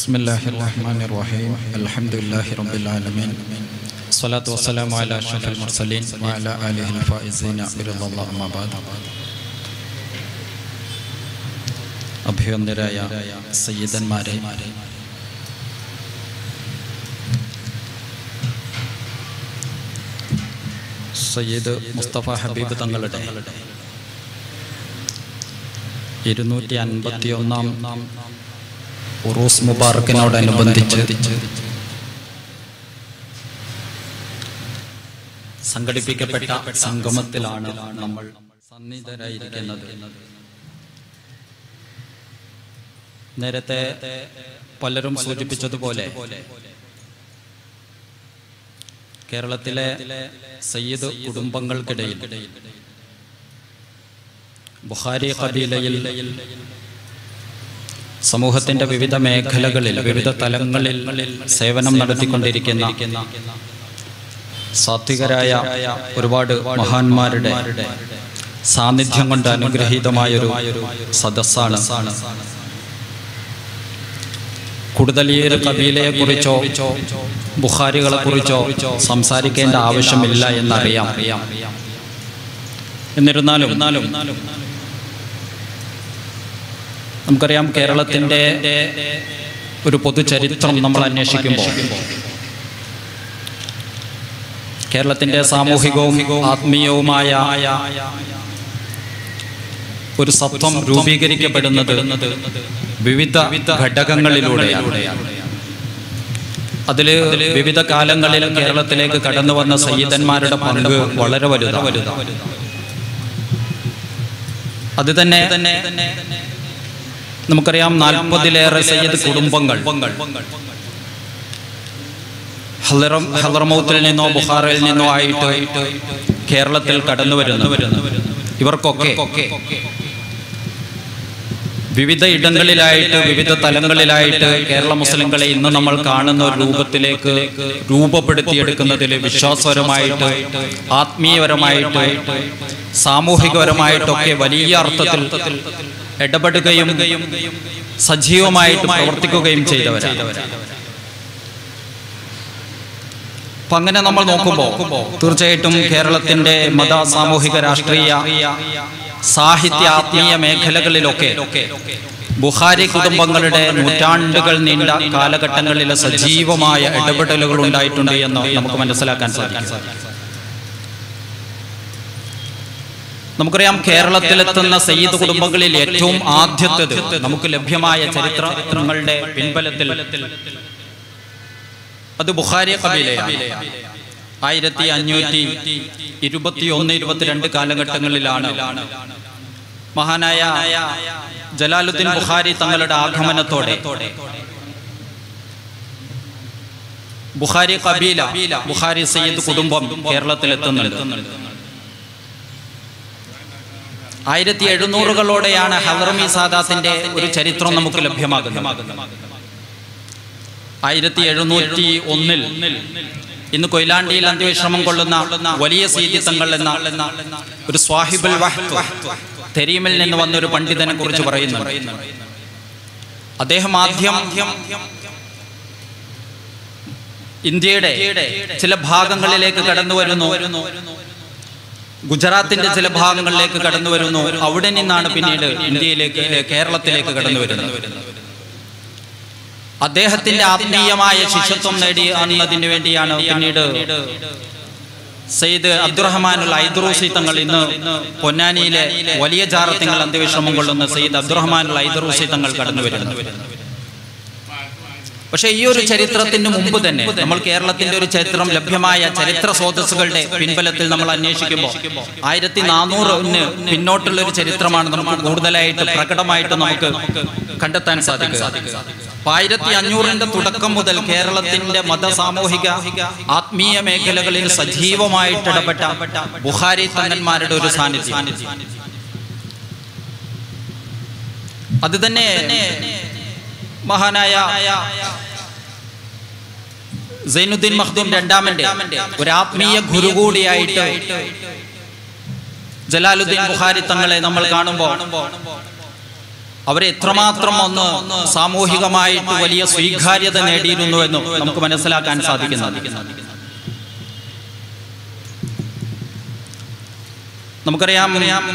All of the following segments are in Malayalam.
بسم الله الرحمن الرحيم الحمد لله رب العالمين الصلاة والسلام على أشرف المرسلين وعلى آله الفائزين برضا الله أما بعد അഭിവന്ദരായ സയ്യിദന്മാരെ സയ്യിദ് മുസ്തഫ ഹബീബ് തങ്ങളുടെ ഇരുന്നൂറ്റി അൻപത്തി ഒന്നാം ഉറൂസ് മുബാറക്കിനോടനുബന്ധിച്ച് സംഘടിപ്പിക്കപ്പെട്ട സംഗമത്തിലാണ് നമ്മൾ സന്നിധരായിരിക്കുന്നത് നേരത്തെ പലരും സൂചിപ്പിച്ചതുപോലെ കേരളത്തിലെ സയ്യിദ് കുടുംബങ്ങൾക്കിടയിൽ ബുഖാരി കബീലയിൽ സമൂഹത്തിന്റെ വിവിധ മേഖലകളിൽ വിവിധ തലങ്ങളിൽ സേവനം നടത്തിക്കൊണ്ടിരിക്കുന്ന സാത്വികരായ ഒരുപാട് മഹാന്മാരുടെ സാന്നിധ്യം കൊണ്ട് അനുഗ്രഹീതമായൊരു സദസ്സാണ് കൂടുതൽ ഈ ഒരു കബീലയെ കുറിച്ചോ ബുഖാരികളെ കുറിച്ചോ സംസാരിക്കേണ്ട ആവശ്യമില്ല എന്നറിയാം എന്നിരുന്നാലും നമുക്കറിയാം കേരളത്തിൻ്റെ ഒരു പൊതുചരിത്രം നമ്മൾ അന്വേഷിക്കുമ്പോൾ കേരളത്തിൻ്റെ സാമൂഹികവും ആത്മീയവുമായ ഒരു സത്വം രൂപീകരിക്കപ്പെടുന്നത് വിവിധ ഘടകങ്ങളിലൂടെയാണ് അതില് വിവിധ കാലങ്ങളിൽ കേരളത്തിലേക്ക് കടന്നു വന്ന സയ്യിദന്മാരുടെ പങ്ക് വളരെ വലുതാണ് അത് തന്നെ നമുക്കറിയാം നാൽപ്പതിലേറെ സയ്യിദ് കുടുംബങ്ങൾ ഹലറമൗത്തിൽ നിന്നോ ബുഹാറയിൽ നിന്നോ ആയിട്ട് കേരളത്തിൽ കടന്നു വരുന്നു ഇവർക്കൊക്കെ വിവിധ ഇടങ്ങളിലായിട്ട് വിവിധ തലങ്ങളിലായിട്ട് കേരള മുസ്ലിങ്ങളെ ഇന്ന് നമ്മൾ കാണുന്ന ഒരു രൂപത്തിലേക്ക് രൂപപ്പെടുത്തിയെടുക്കുന്നതിൽ വിശ്വാസപരമായിട്ട് ആത്മീയപരമായിട്ട് സാമൂഹികപരമായിട്ടൊക്കെ വലിയ അർത്ഥത്തിൽ ഇടപെടുകയും സജീവമായിട്ട് പ്രവർത്തിക്കുകയും ചെയ്തവരാണ് അപ്പൊ അങ്ങനെ നമ്മൾ നോക്കുമ്പോൾ തീർച്ചയായിട്ടും കേരളത്തിന്റെ മത സാമൂഹിക രാഷ്ട്രീയ സാഹിത്യ ആത്മീയ മേഖലകളിലൊക്കെ ബുഹാരി കുടുംബങ്ങളുടെ നൂറ്റാണ്ടുകൾ നീണ്ട കാലഘട്ടങ്ങളിലെ സജീവമായ ഇടപെടലുകൾ ഉണ്ടായിട്ടുണ്ട് എന്ന് നമുക്ക് മനസ്സിലാക്കാൻ സാധിക്കും നമുക്കറിയാം കേരളത്തിലെത്തുന്ന സയ്യിദ് കുടുംബങ്ങളിൽ ഏറ്റവും ആദ്യത്തേത് നമുക്ക് ലഭ്യമായ ചരിത്രങ്ങളുടെ പിൻബലത്തിൽ അത് ബുഖാരി കബീലയാണ് ആയിരത്തി അഞ്ഞൂറ്റി ഇരുപത്തി ഒന്ന് ഇരുപത്തിരണ്ട് കാലഘട്ടങ്ങളിലാണ് മഹാനായ ജലാലുദ്ദീൻ ബുഖാരി തങ്ങളുടെ ആഗമനത്തോടെ ബുഖാരി കബീല ബുഖാരി സയ്യിദ് കുടുംബം കേരളത്തിൽ എത്തുന്നുണ്ട് ആയിരത്തി എഴുന്നൂറുകളോടെയാണ് ഹലറമി സാദാത്തിന്റെ ഒരു ചരിത്രം നമുക്ക് ലഭ്യമാകുന്നത് ആയിരത്തി എഴുന്നൂറ്റി ഒന്നിൽ ഇന്ന് കൊയിലാണ്ടിയിൽ അന്ത്യവിശ്രമം കൊള്ളുന്ന വലിയ സീതിത്തങ്ങൾ എന്ന ഒരു സ്വാഹിബുൽ തെരീമിൽ നിന്ന് വന്ന ഒരു പണ്ഡിതനെ കുറിച്ച് പറയുന്നു അദ്ദേഹം ആദ്യം ഇന്ത്യയുടെ ചില ഭാഗങ്ങളിലേക്ക് കടന്നു വരുന്നു ഗുജറാത്തിന്റെ ചില ഭാഗങ്ങളിലേക്ക് കടന്നു വരുന്നു അവിടെ നിന്നാണ് പിന്നീട് ഇന്ത്യയിലേക്ക് കേരളത്തിലേക്ക് കടന്നു വരുന്നത് അദ്ദേഹത്തിന്റെ ആത്മീയമായ ശിഷ്യത്വം നേടി എന്നതിന് വേണ്ടിയാണ് പിന്നീട് സെയ്ദ് അബ്ദുറഹ്മാനുൽ ഐദറൂസി തങ്ങൾ ഇന്ന് പൊന്നാനിയിലെ വലിയ ജാറത്തിങ്ങൾ അന്ത്യവിശ്രമം കൊള്ളുന്ന സെയ്ദ് അബ്ദുറഹ്മാനുൽ ഐദറൂസി തങ്ങൾ കടന്നു വരുന്നത് പക്ഷെ ഈ ഒരു ചരിത്രത്തിന് മുമ്പ് തന്നെ നമ്മൾ കേരളത്തിന്റെ ഒരു ചരിത്രം ലഭ്യമായ ചരിത്ര സ്രോതസ്സുകളുടെ പിൻബലത്തിൽ നമ്മൾ അന്വേഷിക്കുമ്പോൾ ആയിരത്തി നാനൂറിന് പിന്നോട്ടുള്ള ഒരു ചരിത്രമാണ് നമുക്ക് കൂടുതലായിട്ട് പ്രകടമായിട്ട് നമുക്ക് കണ്ടെത്താൻ സാധിക്കുക ആയിരത്തി അഞ്ഞൂറിന്റെ തുടക്കം മുതൽ കേരളത്തിന്റെ മത സാമൂഹിക ആത്മീയ മേഖലകളിൽ സജീവമായിട്ട് ഇടപെട്ട ബുഹാരി തങ്ങന്മാരുടെ ഒരു സാന്നിധ്യം അത് തന്നെ മഹാനായ സൈനുദ്ദീൻ മഖ്ദൂം രണ്ടാമന്റെ ഒരു ആത്മീയ ഗുരു കൂടിയായിട്ട് ജലാലുദ്ദീൻ ബുഖാരി തങ്ങളെ നമ്മൾ കാണുമ്പോൾ അവരെ എത്രമാത്രം ഒന്ന് സാമൂഹികമായിട്ട് വലിയ സ്വീകാര്യത നേടിയിരുന്നു എന്ന് നമുക്ക് മനസ്സിലാക്കാൻ സാധിക്കുന്നത് നമുക്കറിയാം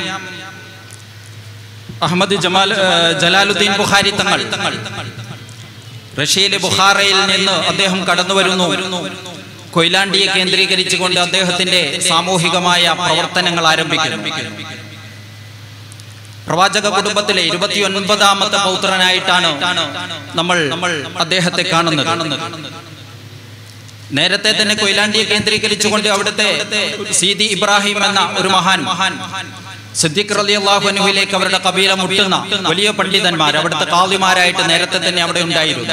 അഹമ്മദ് ജമാൽ ഏഹ്, ജലാലുദ്ദീൻ ബുഖാരി തങ്ങൾ റഷ്യയിലെ ബുഖാറയിൽ നിന്ന് അദ്ദേഹം കടന്നു വരുന്നു കൊയിലാണ്ടിയെ കേന്ദ്രീകരിച്ചുകൊണ്ട് അദ്ദേഹത്തിന്റെ സാമൂഹികമായ പ്രവർത്തനങ്ങൾ ആരംഭിക്കുന്നു പ്രവാചക കുടുംബത്തിലെ ഇരുപത്തി ഒൻപതാമത്തെ പൗത്രനായിട്ടാണ് നമ്മൾ നമ്മൾ അദ്ദേഹത്തെ കാണുന്നത് നേരത്തെ തന്നെ കൊയിലാണ്ടിയെ കേന്ദ്രീകരിച്ചുകൊണ്ട് അവിടുത്തെ സീതി ഇബ്രാഹിം എന്ന ഒരു മഹാൻ മഹാൻ സിദ്ദിഖ് റലി അള്ളാഹുനുവിലേക്ക് അവരുടെ കബീല മുട്ടുന്ന വലിയ പണ്ഡിതന്മാർ അവിടുത്തെ കാളിമാരായിട്ട് നേരത്തെ തന്നെ അവിടെ ഉണ്ടായിരുന്നു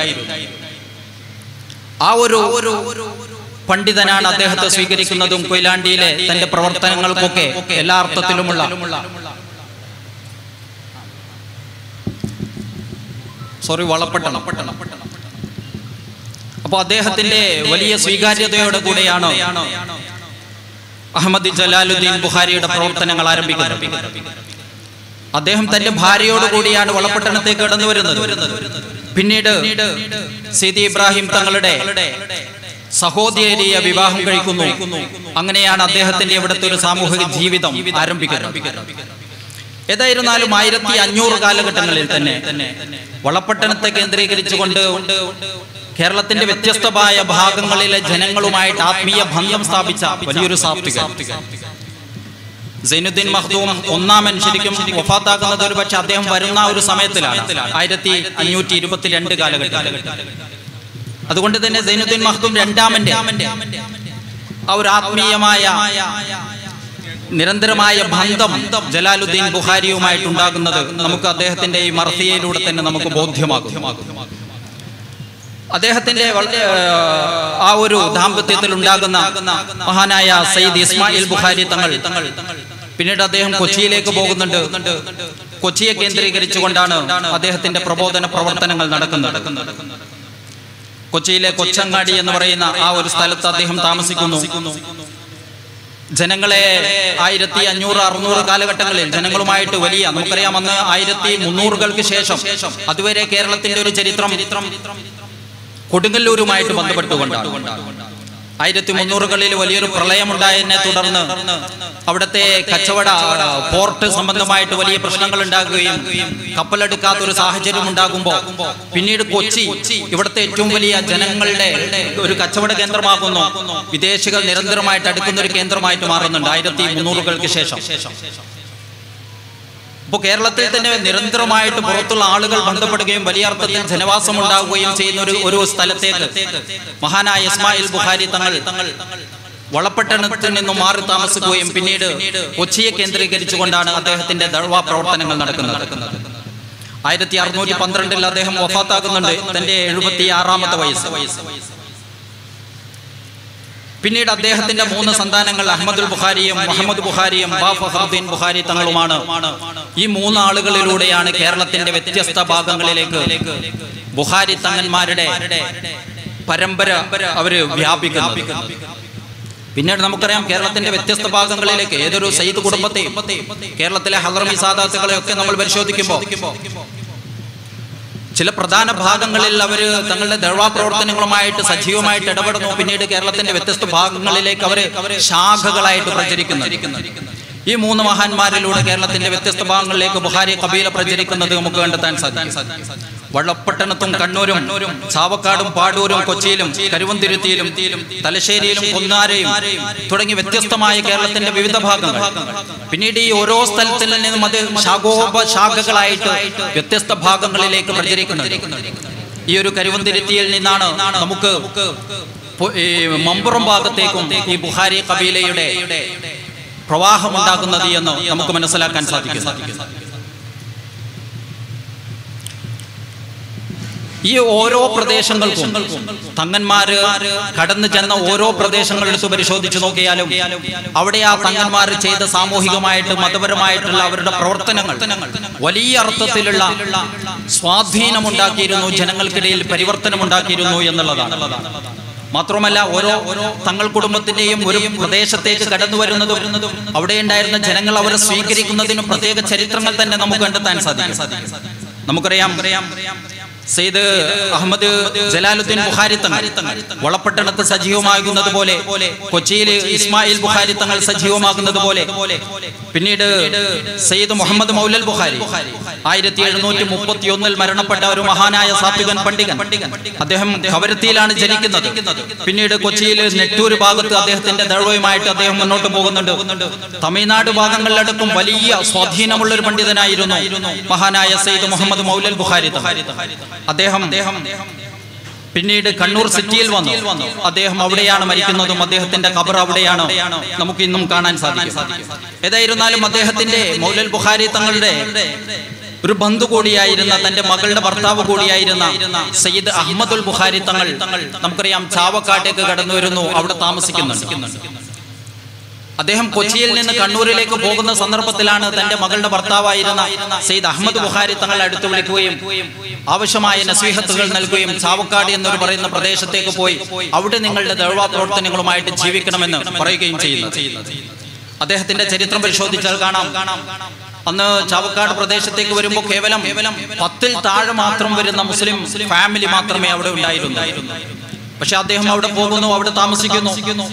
ആ ഒരു ഒരു പണ്ഡിതനാണ് അദ്ദേഹത്തെ സ്വീകരിക്കുന്നതും കൊയിലാണ്ടിയിലെ തന്റെ പ്രവർത്തനങ്ങൾക്കൊക്കെ എല്ലാ അർത്ഥത്തിലുമുള്ള സോറി വളപ്പെട്ടണം അപ്പൊ അദ്ദേഹത്തിന്റെ വലിയ സ്വീകാര്യതയോടെ കൂടെയാണ് അഹമ്മദ് ജലാലുദ്ദീൻ ബുഖാരിയുടെ പ്രവർത്തനങ്ങൾ ആരംഭിക്കുന്നത് അദ്ദേഹം തന്റെ ഭാര്യയോട് കൂടിയാണ് വളപട്ടണത്തേക്ക് കടന്നു വരുന്നത് പിന്നീട് സീതി ഇബ്രാഹിം തങ്ങളുടെ സഹോദരിയെ വിവാഹം കഴിക്കുന്നു അങ്ങനെയാണ് അദ്ദേഹത്തിന്റെ ഇവിടുത്തെ ഒരു സാമൂഹിക ജീവിതം ആരംഭിക്കുന്നത് ഏതായിരുന്നാലും ആയിരത്തി അഞ്ഞൂറ് കാലഘട്ടങ്ങളിൽ തന്നെ വളപട്ടണത്തെ കേന്ദ്രീകരിച്ചുകൊണ്ട് കേരളത്തിന്റെ വ്യത്യസ്തമായ ഭാഗങ്ങളിലെ ജനങ്ങളുമായിട്ട് ആത്മീയ ബന്ധം സ്ഥാപിച്ച വലിയൊരു സാത്വിക സൈനുദ്ദീൻ മഖ്ദൂം ഒന്നാമൻ ശരിക്കും വഫാത്താക്കുന്നത് ഒരു പക്ഷെ അദ്ദേഹം വരുന്ന ഒരു സമയത്തിലാണ് ആയിരത്തി അഞ്ഞൂറ്റി ഇരുപത്തിരണ്ട് കാലഘട്ടം അതുകൊണ്ട് തന്നെ സൈനുദ്ദീൻ മഖ്ദൂം രണ്ടാമന്റെ ആ ഒരു ആത്മീയമായ നിരന്തരമായ ബന്ധം ജലാലുദ്ദീൻ ബുഖാരിയുമായിട്ടുണ്ടാകുന്നത് നമുക്ക് അദ്ദേഹത്തിന്റെ ഈ മർസിയയിലൂടെ തന്നെ നമുക്ക് ബോധ്യമാകും അദ്ദേഹത്തിന്റെ വളരെ ആ ഒരു ദാമ്പത്യത്തിൽ ഉണ്ടാകുന്ന മഹാനായ സയ്യിദ് ഇസ്മായിൽ ബുഖാരി തങ്ങൾ പിന്നീട് അദ്ദേഹം കൊച്ചിയിലേക്ക് പോകുന്നുണ്ട് കൊച്ചിയെ കേന്ദ്രീകരിച്ചുകൊണ്ടാണ് അദ്ദേഹത്തിന്റെ പ്രബോധന പ്രവർത്തനങ്ങൾ നടക്കുന്നത് കൊച്ചിയിലെ കൊച്ചങ്ങാടി എന്ന് പറയുന്ന ആ ഒരു സ്ഥലത്ത് അദ്ദേഹം താമസിക്കുന്നു ജനങ്ങളെ ആയിരത്തി അഞ്ഞൂറ് അറുന്നൂറ് കാലഘട്ടങ്ങളിൽ ജനങ്ങളുമായിട്ട് വലിയ നമുക്കറിയാം അന്ന് ആയിരത്തി മുന്നൂറുകൾക്ക് ശേഷം അതുവരെ കേരളത്തിന്റെ ഒരു ചരിത്രം കൊടുങ്ങല്ലൂരുമായിട്ട് ബന്ധപ്പെട്ടുകൊണ്ടാണ് ആയിരത്തി മുന്നൂറുകളിൽ വലിയൊരു പ്രളയമുണ്ടായതിനെ തുടർന്ന് അവിടുത്തെ കച്ചവട പോർട്ട് സംബന്ധമായിട്ട് വലിയ പ്രശ്നങ്ങൾ ഉണ്ടാകുകയും കപ്പലെടുക്കാത്ത ഒരു സാഹചര്യം ഉണ്ടാകുമ്പോൾ പിന്നീട് കൊച്ചി ഇവിടുത്തെ ഏറ്റവും വലിയ ജനങ്ങളുടെ ഒരു കച്ചവട കേന്ദ്രമാകുന്നു വിദേശികൾ നിരന്തരമായിട്ട് അടുക്കുന്ന ഒരു കേന്ദ്രമായിട്ട് മാറുന്നുണ്ട് ആയിരത്തി മുന്നൂറുകൾക്ക് ശേഷം ഇപ്പോൾ കേരളത്തിൽ തന്നെ നിരന്തരമായിട്ട് പുറത്തുള്ള ആളുകൾ ബന്ധപ്പെടുകയും വലിയ അർത്ഥത്തിൽ ജനവാസം ഉണ്ടാവുകയും ചെയ്യുന്ന ഒരു ഒരു സ്ഥലത്തേക്ക് മഹാനായ ഇസ്മായിൽ ബുഖാരി തങ്ങൾ വളപട്ടണത്തിൽ നിന്നും മാറി താമസിക്കുകയും പിന്നീട് കൊച്ചിയെ കേന്ദ്രീകരിച്ചുകൊണ്ടാണ് അദ്ദേഹത്തിന്റെ ദഴവാ പ്രവർത്തനങ്ങൾ നടക്കുന്നത് ആയിരത്തി അറുന്നൂറ്റി പന്ത്രണ്ടിൽ അദ്ദേഹം വഫാത്താകുന്നുണ്ട് തന്റെ എഴുപത്തി ആറാമത്തെ വയസ്സ് പിന്നീട് അദ്ദേഹത്തിന്റെ മൂന്ന് സന്താനങ്ങൾ അഹമ്മദുൽ ബുഖാരിയും മുഹമ്മദ് ബുഖാരിയും ബാ ഫഹറുദ്ദീൻ ബുഖാരി തങ്ങളുമാണ് ഈ മൂന്ന് ആളുകളിലൂടെയാണ് കേരളത്തിന്റെ വ്യത്യസ്ത ഭാഗങ്ങളിലേക്ക് ബുഖാരി തങ്ങന്മാരുടെ പരമ്പര അവര് വ്യാപിക്കുന്നത് പിന്നീട് നമുക്കറിയാം കേരളത്തിന്റെ വ്യത്യസ്ത ഭാഗങ്ങളിലേക്ക് ഏതൊരു സയ്യിദ് കുടുംബത്തെയും കേരളത്തിലെ ഹലറമി സാദാത്തുകളെ ഒക്കെ നമ്മൾ പരിശോധിക്കുമ്പോൾ ചില പ്രധാന ഭാഗങ്ങളിൽ അവർ തങ്ങളുടെ ദഴവാ പ്രവർത്തനങ്ങളുമായിട്ട് സജീവമായിട്ട് ഇടപെടുന്നു പിന്നീട് കേരളത്തിന്റെ വ്യത്യസ്ത ഭാഗങ്ങളിലേക്ക് അവർ ശാഖകളായിട്ട് പ്രചരിക്കുന്നു ഈ മൂന്ന് മഹാന്മാരിലൂടെ കേരളത്തിന്റെ വ്യത്യസ്ത ഭാഗങ്ങളിലേക്ക് ബുഹാരി കബീല പ്രചരിക്കുന്നത് നമുക്ക് കണ്ടെത്താൻ സാധിക്കും വള്ളപ്പട്ടണത്തും കണ്ണൂരും ചാവക്കാടും പാടൂരും കൊച്ചിയിലും കരുവന്തിരുത്തിയിലും തലശ്ശേരിയിലും പൊന്നാരയും തുടങ്ങി വ്യത്യസ്തമായ കേരളത്തിന്റെ വിവിധ ഭാഗങ്ങൾ പിന്നീട് ഈ ഓരോ സ്ഥലത്തിൽ നിന്നും അത് ശാഖോപശാഖകളായിട്ട് വ്യത്യസ്ത ഭാഗങ്ങളിലേക്ക് പ്രചരിക്കുന്നത് ഈ ഒരു കരുവന്തിരുത്തിയിൽ നിന്നാണ് നമുക്ക് പൊ- ഈ മമ്പുറം ഭാഗത്തേക്കും ഈ ബുഹാരി കബീലയുടെ പ്രവാഹമുണ്ടാകുന്നത് എന്ന് നമുക്ക് മനസ്സിലാക്കാൻ സാധിക്കും ഈ ഓരോ പ്രദേശങ്ങൾക്കും തങ്ങന്മാര് കടന്നു ചെന്ന ഓരോ പ്രദേശങ്ങൾ എടുത്ത് പരിശോധിച്ചു നോക്കിയാലും അവിടെ ആ തങ്ങന്മാർ ചെയ്ത സാമൂഹികമായിട്ട് മതപരമായിട്ടുള്ള അവരുടെ പ്രവർത്തനങ്ങൾ വലിയ അർത്ഥത്തിലുള്ള സ്വാധീനമുണ്ടാക്കിയിരുന്നു ജനങ്ങൾക്കിടയിൽ പരിവർത്തനമുണ്ടാക്കിയിരുന്നു എന്നുള്ളതാണ് മാത്രമല്ല ഓരോ തങ്ങൾ കുടുംബത്തിന്റെയും ഒരു പ്രദേശത്തേക്ക് കടന്നു വരുന്നതും അവിടെ ഉണ്ടായിരുന്ന ജനങ്ങൾ അവരെ സ്വീകരിക്കുന്നതിനും പ്രത്യേക ചരിത്രങ്ങൾ തന്നെ നമുക്ക് കണ്ടെത്താൻ സാധിക്കും നമുക്കറിയാം സെയ്ദ് അഹമ്മദ് ജലാലുദ്ദീൻ ബുഖാരി തങ്ങൾ വളപട്ടണത്ത് സജീവമാകുന്നത് പോലെ കൊച്ചിയിൽ ഇസ്മായിൽ ബുഖാരി തങ്ങൾ സജീവമാകുന്നത് പോലെ പിന്നീട് സെയ്ദ് മുഹമ്മദ് മൗലൽ ബുഖാരി ആയിരത്തി എഴുന്നൂറ്റി മുപ്പത്തി ഒന്നിൽ മരണപ്പെട്ട ഒരു മഹാനായ സാത്വികൻ പണ്ഡിതൻ അദ്ദേഹം കവരത്തിയിലാണ് ജനിക്കുന്നത് പിന്നീട് കൊച്ചിയിൽ നെട്ടൂർ ഭാഗത്ത് അദ്ദേഹത്തിന്റെ ദഴവയുമായിട്ട് അദ്ദേഹം മുന്നോട്ട് പോകുന്നുണ്ട് തമിഴ്നാട് ഭാഗങ്ങളിലടക്കം വലിയ സ്വാധീനമുള്ള ഒരു പണ്ഡിതനായിരുന്നു മഹാനായ സെയ്ദ് മുഹമ്മദ് മൗലൽ ബുഖാരി തങ്ങൾ അദ്ദേഹം പിന്നീട് കണ്ണൂർ സിറ്റിയിൽ വന്നു അദ്ദേഹം അവിടെയാണ് മരിക്കുന്നതും അദ്ദേഹത്തിന്റെ ഖബർ അവിടെയാണ് നമുക്ക് ഇന്നും കാണാൻ സാധിക്കും ഏതായിരുന്നാലും അദ്ദേഹത്തിന്റെ മൗലൽ ബുഖാരി തങ്ങളുടെ ഒരു ബന്ധു കൂടിയായിരുന്ന തന്റെ മകളുടെ ഭർത്താവ് കൂടിയായിരുന്ന സയ്യിദ് അഹമ്മദുൽ ബുഖാരി തങ്ങൾ നമുക്കറിയാം ചാവക്കാട്ടേക്ക് കടന്നു വരുന്നു അവിടെ താമസിക്കുന്നുണ്ട് അദ്ദേഹം കൊച്ചിയിൽ നിന്ന് കണ്ണൂരിലേക്ക് പോകുന്ന സന്ദർഭത്തിലാണ് തന്റെ മകളുടെ ഭർത്താവായിരുന്ന സെയ്ദ് അഹമ്മദ് ബുഖാരി തങ്ങൾ അടുത്ത് വിളിക്കുകയും ആവശ്യമായ നസീഹത്തുകൾ നൽകുകയും ചാവക്കാട് എന്നൊരു പറയുന്ന പ്രദേശത്തേക്ക് പോയി അവിടെ നിങ്ങളുടെ ദഴവാ പ്രവർത്തനങ്ങളുമായിട്ട് ജീവിക്കണമെന്ന് പറയുകയും ചെയ്യുന്നു അദ്ദേഹത്തിന്റെ ചരിത്രം പരിശോധിച്ചാൽ കാണാം അന്ന് ചാവക്കാട് പ്രദേശത്തേക്ക് വരുമ്പോൾ കേവലം പത്തിൽ താഴെ മാത്രം വരുന്ന മുസ്ലിം ഫാമിലി മാത്രമേ അവിടെ ഉണ്ടായിരുന്നു പക്ഷെ അദ്ദേഹം അവിടെ പോകുന്നു അവിടെ താമസിക്കുന്നു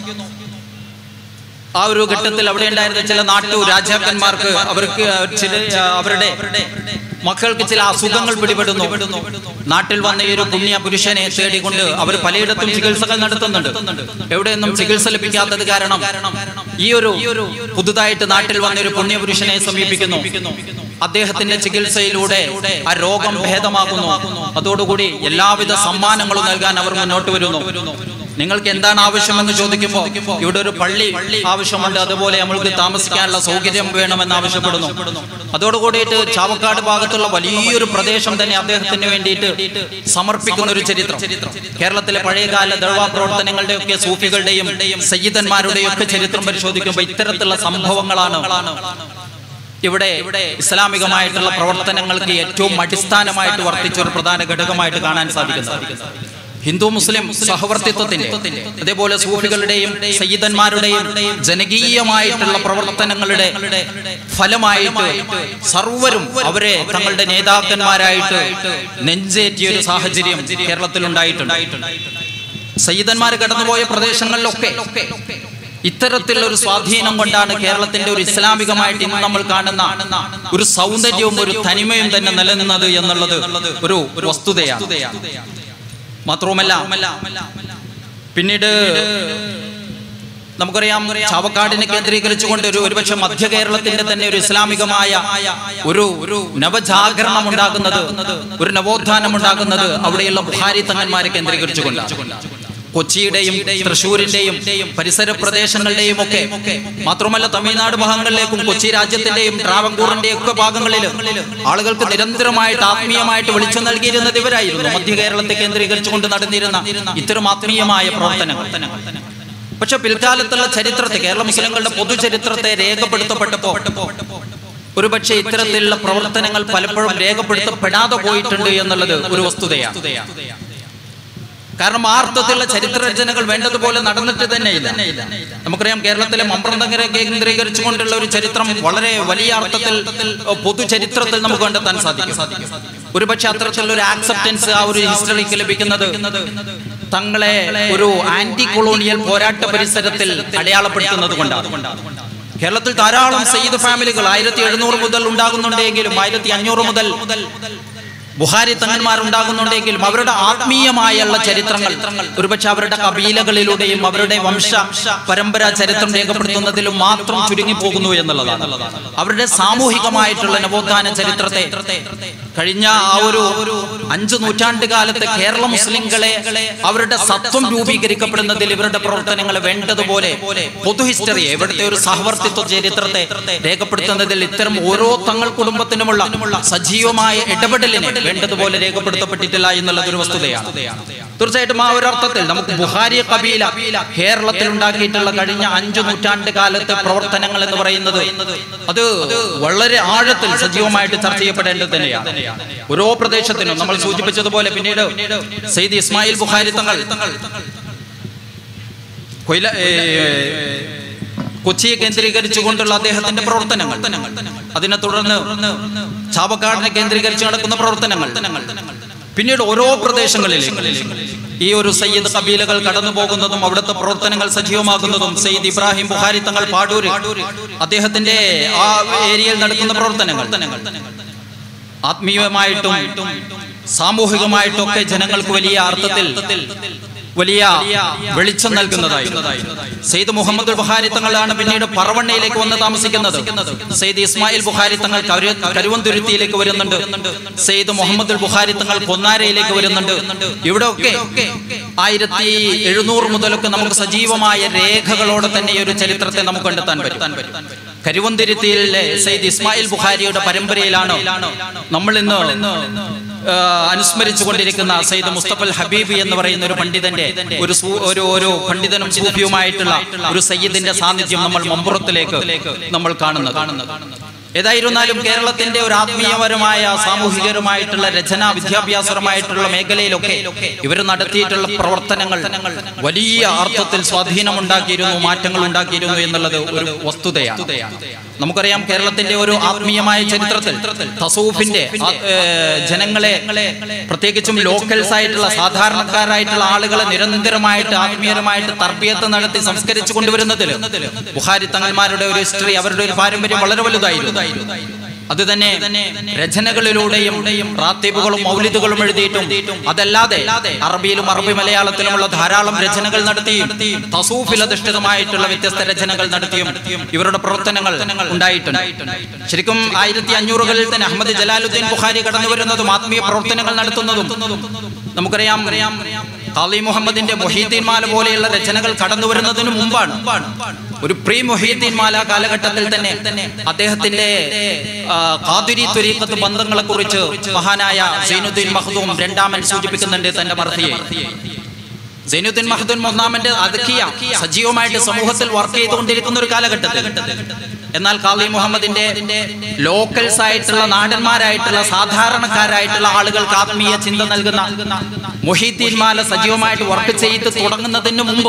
ആ ഒരു ഘട്ടത്തിൽ അവിടെ ഉണ്ടായിരുന്ന ചില നാട്ടു രാജാക്കന്മാർക്ക് അവർക്ക് ചില അവരുടെ മക്കൾക്ക് ചില അസുഖങ്ങൾ പിടിപെടുന്നു നാട്ടിൽ വന്ന ഈ ഒരു പുണ്യ പുരുഷനെ തേടിക്കൊണ്ട് അവർ പലയിടത്തും ചികിത്സകൾ നടത്തുന്നുണ്ട് എവിടെയൊന്നും ചികിത്സ ലഭിക്കാത്തത് കാരണം ഈ ഒരു പുതുതായിട്ട് നാട്ടിൽ വന്ന ഒരു പുണ്യ പുരുഷനെ സമീപിക്കുന്നു അദ്ദേഹത്തിന്റെ ചികിത്സയിലൂടെ ആ രോഗം ഭേദമാകുന്നു അതോടുകൂടി എല്ലാവിധ സമ്മാനങ്ങളും നൽകാൻ അവർ മുന്നോട്ട് വരുന്നു നിങ്ങൾക്ക് എന്താണ് ആവശ്യമെന്ന് ചോദിക്കുമ്പോൾ ഇവിടെ ഒരു പള്ളി ആവശ്യമുണ്ട് അതുപോലെ നമ്മൾക്ക് താമസിക്കാനുള്ള സൗകര്യം വേണമെന്ന് ആവശ്യപ്പെടുന്നു അതോടുകൂടിയിട്ട് ചാവക്കാട് ഭാഗത്തുള്ള വലിയൊരു പ്രദേശം തന്നെ അദ്ദേഹത്തിന് വേണ്ടിയിട്ട് സമർപ്പിക്കുന്ന ഒരു ചരിത്രം കേരളത്തിലെ പഴയകാല ദഴവാ പ്രവർത്തനങ്ങളുടെ ഒക്കെ സൂഫികളുടെയും സയ്യിദന്മാരുടെയും ഒക്കെ ചരിത്രം പരിശോധിക്കുമ്പോൾ ഇത്തരത്തിലുള്ള സംഭവങ്ങളാണ് ഇവിടെ ഇസ്ലാമികമായിട്ടുള്ള പ്രവർത്തനങ്ങൾക്ക് ഏറ്റവും അടിസ്ഥാനമായിട്ട് വർത്തിച്ച ഒരു പ്രധാന ഘടകമായിട്ട് കാണാൻ സാധിക്കുന്നത് ഹിന്ദു മുസ്ലിം സഹവർത്തിത്വത്തിന്റെ അതേപോലെ സൂഫികളുടെയും സയ്യിദന്മാരുടെയും ജനകീയമായിട്ടുള്ള പ്രവർത്തനങ്ങളുടെ ഫലമായിട്ട് സർവരും അവരെ തങ്ങളുടെ നേതാക്കന്മാരായിട്ട് നെഞ്ചേറ്റിയ ഒരു സാഹചര്യം കേരളത്തിൽ ഉണ്ടായിട്ടുണ്ട് സയ്യിദന്മാർ കടന്നുപോയ പ്രദേശങ്ങളിലൊക്കെ ഇത്തരത്തിലുള്ള ഒരു സ്വാധീനം കൊണ്ടാണ് കേരളത്തിന്റെ ഒരു ഇസ്ലാമികമായിട്ട് ഇന്ന് നമ്മൾ കാണുന്ന ഒരു സൗന്ദര്യവും ഒരു തനിമയും തന്നെ നിലനിന്നത് എന്നുള്ളത് ഒരു ഒരു വസ്തുതയാണ് മാത്രവുമല്ല പിന്നീട് നമുക്കറിയാം ചാവക്കാടിനെ കേന്ദ്രീകരിച്ചുകൊണ്ട് ഒരു ഒരുപക്ഷെ മധ്യ കേരളത്തിന്റെ തന്നെ ഒരു ഇസ്ലാമികമായ ഒരു ഒരു നവജാഗരണം ഉണ്ടാകുന്നത് ഒരു നവോത്ഥാനം ഉണ്ടാകുന്നത് അവിടെയുള്ള ബുഹാരി തങ്ങന്മാരെ കേന്ദ്രീകരിച്ചുകൊണ്ടാണ് കൊച്ചിയുടെയും തൃശ്ശൂരിന്റെയും പരിസര പ്രദേശങ്ങളുടെയും ഒക്കെ മാത്രമല്ല തമിഴ്നാട് ഭാഗങ്ങളിലേക്കും കൊച്ചി രാജ്യത്തിന്റെയും ട്രാവൻകൂറിന്റെയും ഒക്കെ ഭാഗങ്ങളിൽ ആളുകൾക്ക് നിരന്തരമായിട്ട് ആത്മീയമായിട്ട് വിളിച്ചു നൽകിയിരുന്നത് ഇവരായിരുന്നു മധ്യ കേരളത്തെ കേന്ദ്രീകരിച്ചുകൊണ്ട് നടന്നിരുന്ന ഇത്തരം ആത്മീയമായ പ്രവർത്തനങ്ങൾ പക്ഷെ പിൽക്കാലത്തുള്ള ചരിത്രത്തെ കേരള മുസ്ലിങ്ങളുടെ പൊതുചരിത്രത്തെ രേഖപ്പെടുത്തപ്പെട്ടപ്പോ ഒരുപക്ഷെ ഇത്തരത്തിലുള്ള പ്രവർത്തനങ്ങൾ പലപ്പോഴും രേഖപ്പെടുത്തപ്പെടാതെ പോയിട്ടുണ്ട് എന്നുള്ളത് ഒരു വസ്തുതയാണ് കാരണം ആ അർത്ഥത്തിലുള്ള ചരിത്ര രചനകൾ വേണ്ടതുപോലെ നടന്നിട്ട് തന്നെ ഇല്ല നമുക്കറിയാം കേരളത്തിലെ മമ്പ്രന്തങ്ങരെ കേന്ദ്രീകരിച്ചുകൊണ്ടുള്ള ഒരു ചരിത്രം വളരെ വലിയ അർത്ഥത്തിൽ പൊതുചരിത്രത്തിൽ നമുക്ക് കണ്ടെത്താൻ സാധിക്കും ഒരുപക്ഷെ അത്തരത്തിലുള്ള ഒരു ആക്സെപ്റ്റൻസ് ആ ഒരു ഹിസ്റ്ററിക്ക് ലഭിക്കുന്നത് തങ്ങളെ ഒരു ആന്റി കൊളോണിയൽ പോരാട്ട പരിസരത്തിൽ അടയാളപ്പെടുത്തുന്നത് കൊണ്ടാണ് കേരളത്തിൽ ധാരാളം സയ്യിദ് ഫാമിലികൾ ആയിരത്തി എഴുന്നൂറ് മുതൽ ഉണ്ടാകുന്നുണ്ടെങ്കിലും ആയിരത്തി അഞ്ഞൂറ് മുതൽ ബുഹാരി തങ്ങന്മാർ ഉണ്ടാകുന്നുണ്ടെങ്കിലും അവരുടെ ആത്മീയമായുള്ള ചരിത്രങ്ങൾ ഒരുപക്ഷെ അവരുടെ കബീലകളിലൂടെയും അവരുടെ വംശ പരമ്പര ചരിത്രം രേഖപ്പെടുത്തുന്നതിലും മാത്രം ചുരുങ്ങി പോകുന്നു എന്നുള്ളതാണ് അവരുടെ സാമൂഹികമായിട്ടുള്ള നവോത്ഥാന ചരിത്രത്തെ കഴിഞ്ഞ ആ ഒരു അഞ്ചു നൂറ്റാണ്ട് കാലത്ത് കേരള മുസ്ലിങ്ങളെ അവരുടെ സത്വം രൂപീകരിക്കപ്പെടുന്നതിൽ ഇവരുടെ പ്രവർത്തനങ്ങൾ വേണ്ടതുപോലെ പൊതു ഹിസ്റ്ററി ഇവിടുത്തെ ഒരു സഹവർത്തിത്വ ചരിത്രത്തെ രേഖപ്പെടുത്തുന്നതിൽ ഇത്തരം ഓരോ തങ്ങൾ കുടുംബത്തിനുമുള്ള സജീവമായ ഇടപെടലിനെ വേണ്ടതുപോലെ രേഖപ്പെടുത്തപ്പെട്ടിട്ടില്ല എന്നുള്ളത് ഒരു വസ്തുതയാണ് തീർച്ചയായിട്ടും ആ ഒരു അർത്ഥത്തിൽ നമുക്ക് ബുഹാരി കബീല കേരളത്തിൽ ഉണ്ടാക്കിയിട്ടുള്ള കഴിഞ്ഞ അഞ്ചു നൂറ്റാണ്ട് കാലത്തെ പ്രവർത്തനങ്ങൾ എന്ന് പറയുന്നത് അത് വളരെ ആഴത്തിൽ സജീവമായിട്ട് ചർച്ച ചെയ്യപ്പെടേണ്ടത് തന്നെയാണ് ഓരോ പ്രദേശത്തിനും നമ്മൾ സൂചിപ്പിച്ചതുപോലെ പിന്നീട് സെയ്ദ് ഇസ്മായിൽ ബുഖാരി തങ്ങൾ കൊയില ഏ, കൊച്ചിയെ കേന്ദ്രീകരിച്ചുകൊണ്ടുള്ള അദ്ദേഹത്തിന്റെ പ്രവർത്തനങ്ങൾ അതിനെ തുടർന്ന് ചാവക്കാടിനെ കേന്ദ്രീകരിച്ച് നടക്കുന്ന പ്രവർത്തനങ്ങൾ പിന്നീട് ഓരോ പ്രദേശങ്ങളിലേക്ക് ഈ ഒരു സയ്യിദ് കബീലകൾ കടന്നു പോകുന്നതും അവിടുത്തെ പ്രവർത്തനങ്ങൾ സജീവമാക്കുന്നതും സയ്യിദ് ഇബ്രാഹിം ബുഹാരി തങ്ങൾ പാടൂര് അദ്ദേഹത്തിന്റെ ആ ഏരിയയിൽ നടക്കുന്ന പ്രവർത്തനങ്ങൾ ആത്മീയമായിട്ടും സാമൂഹികമായിട്ടും ഒക്കെ ജനങ്ങൾക്ക് വലിയ അർത്ഥത്തിൽ വലിയ വെളിച്ചം നൽകുന്നതായി സെയ്ദ് മുഹമ്മദ് ബുഹാരി തങ്ങളാണ് പിന്നീട് പറവണ്ണയിലേക്ക് വന്ന് താമസിക്കുന്നത് സെയ്ദ് ഇസ്മായിൽ ബുഹാരി തങ്ങൾ കരു- കരുവന്തുരുത്തിയിലേക്ക് വരുന്നുണ്ട് സെയ്ദ് മുഹമ്മദ് ബുഹാരി തങ്ങൾ പൊന്നാരയിലേക്ക് വരുന്നുണ്ട് ഇവിടെ ഒക്കെ ആയിരത്തി എഴുന്നൂറ് മുതലൊക്കെ നമുക്ക് സജീവമായ രേഖകളോടെ തന്നെ ഈ ഒരു ചരിത്രത്തെ നമുക്ക് കണ്ടെത്താൻ പറ്റും കരുവന്തിരുത്തിയിലെ സെയ്ദ് ഇസ്മായിൽ ബുഖാരിയുടെ പരമ്പരയിലാണ് നമ്മൾ ഇന്ന് ആ, അനുസ്മരിച്ചു കൊണ്ടിരിക്കുന്ന സയ്യിദ് മുസ്തഫൽ ഹബീബ് എന്ന് പറയുന്ന ഒരു പണ്ഡിതന്റെ ഒരു സൂ- ഒരു ഒരു പണ്ഡിതനും സൂഫിയുമായിട്ടുള്ള ഒരു സയ്യിദിന്റെ സാന്നിധ്യം നമ്മൾ മമ്പുറത്തിലേക്ക് നമ്മൾ കാണുന്നത് ഏതായിരുന്നാലും കേരളത്തിന്റെ ഒരു ആത്മീയപരമായ സാമൂഹികപരമായിട്ടുള്ള രചന വിദ്യാഭ്യാസപരമായിട്ടുള്ള മേഖലയിലൊക്കെ ഇവർ നടത്തിയിട്ടുള്ള പ്രവർത്തനങ്ങൾ വലിയ അർത്ഥത്തിൽ സ്വാധീനമുണ്ടാക്കിയിരുന്നു മാറ്റങ്ങൾ ഉണ്ടാക്കിയിരുന്നു എന്നുള്ളത് ഒരു വസ്തുതയാണ് നമുക്കറിയാം കേരളത്തിന്റെ ഒരു ആത്മീയമായ ചരിത്രത്തിൽ തസൂഫിന്റെ ആ- ഏ, ജനങ്ങളെ പ്രത്യേകിച്ചും ലോക്കൽസ് ആയിട്ടുള്ള സാധാരണക്കാരായിട്ടുള്ള ആളുകളെ നിരന്തരമായിട്ട് ആത്മീയപരമായിട്ട് തർബീയത്ത് നടത്തി സംസ്കരിച്ചു കൊണ്ടുവരുന്നതിൽ ബുഹാരി തങ്ങന്മാരുടെ ഒരു ഹിസ്റ്ററി അവരുടെ ഒരു പാരമ്പര്യം വളരെ വലുതായിരുന്നു അത് തന്നെ രചനകളിലൂടെയും റാത്തീബുകളും മൗലിദുകളും എഴുതിയിട്ടും അതല്ലാതെ അറബിയിലും അറബി മലയാളത്തിലുമുള്ള ധാരാളം രചനകൾ നടത്തിയും തസൂഫിൽ അധിഷ്ഠിതമായിട്ടുള്ള വ്യത്യസ്ത രചനകൾ നടത്തിയും ഇവരുടെ പ്രവർത്തനങ്ങൾ ഉണ്ടായിട്ടുണ്ട് ശരിക്കും ആയിരത്തി അഞ്ഞൂറുകളിൽ തന്നെ അഹമ്മദ് ജലാലുദ്ദീൻ ബുഖാരി കടന്നു വരുന്നതും ആത്മീയ പ്രവർത്തനങ്ങൾ നടത്തുന്നതും നമുക്കറിയാം ഖാലി മുഹമ്മദിന്റെ മൊഹീദ്ദീൻ മാല പോലെയുള്ള രചനകൾ കടന്നു വരുന്നതിന് മുമ്പാണ് ഒരു പ്രീ മൊഹീദ്ദീൻ മാല കാലഘട്ടത്തിൽ തന്നെ അദ്ദേഹത്തിന്റെ ആ, ഖാദിരി ത്വരീഖത്ത് ബന്ധങ്ങളെ കുറിച്ച് മഹാനായ സൈനുദ്ദീൻ മഹദൂം രണ്ടാമൻ സൂചിപ്പിക്കുന്നുണ്ട് തന്റെ മർത്തിയെ സൈനുദ്ദീൻ മഹദൂൻ ഒന്നാമന്റെ അദക്കിയ സജീവമായിട്ട് സമൂഹത്തിൽ വർക്ക് ചെയ്തുകൊണ്ടിരിക്കുന്ന ഒരു കാലഘട്ടത്തിൽ എന്നാൽ ഖാലി മുഹമ്മദിന്റെ ലോക്കൽസ് ആയിട്ടുള്ള നാടന്മാരായിട്ടുള്ള സാധാരണക്കാരായിട്ടുള്ള ആളുകൾക്ക് ആത്മീയ ചിന്ത നൽകുന്ന മൊഹീദ്ദീൻ മാല സജീവമായിട്ട് വർക്ക് ചെയ്ത് തുടങ്ങുന്നതിന് മുമ്പ്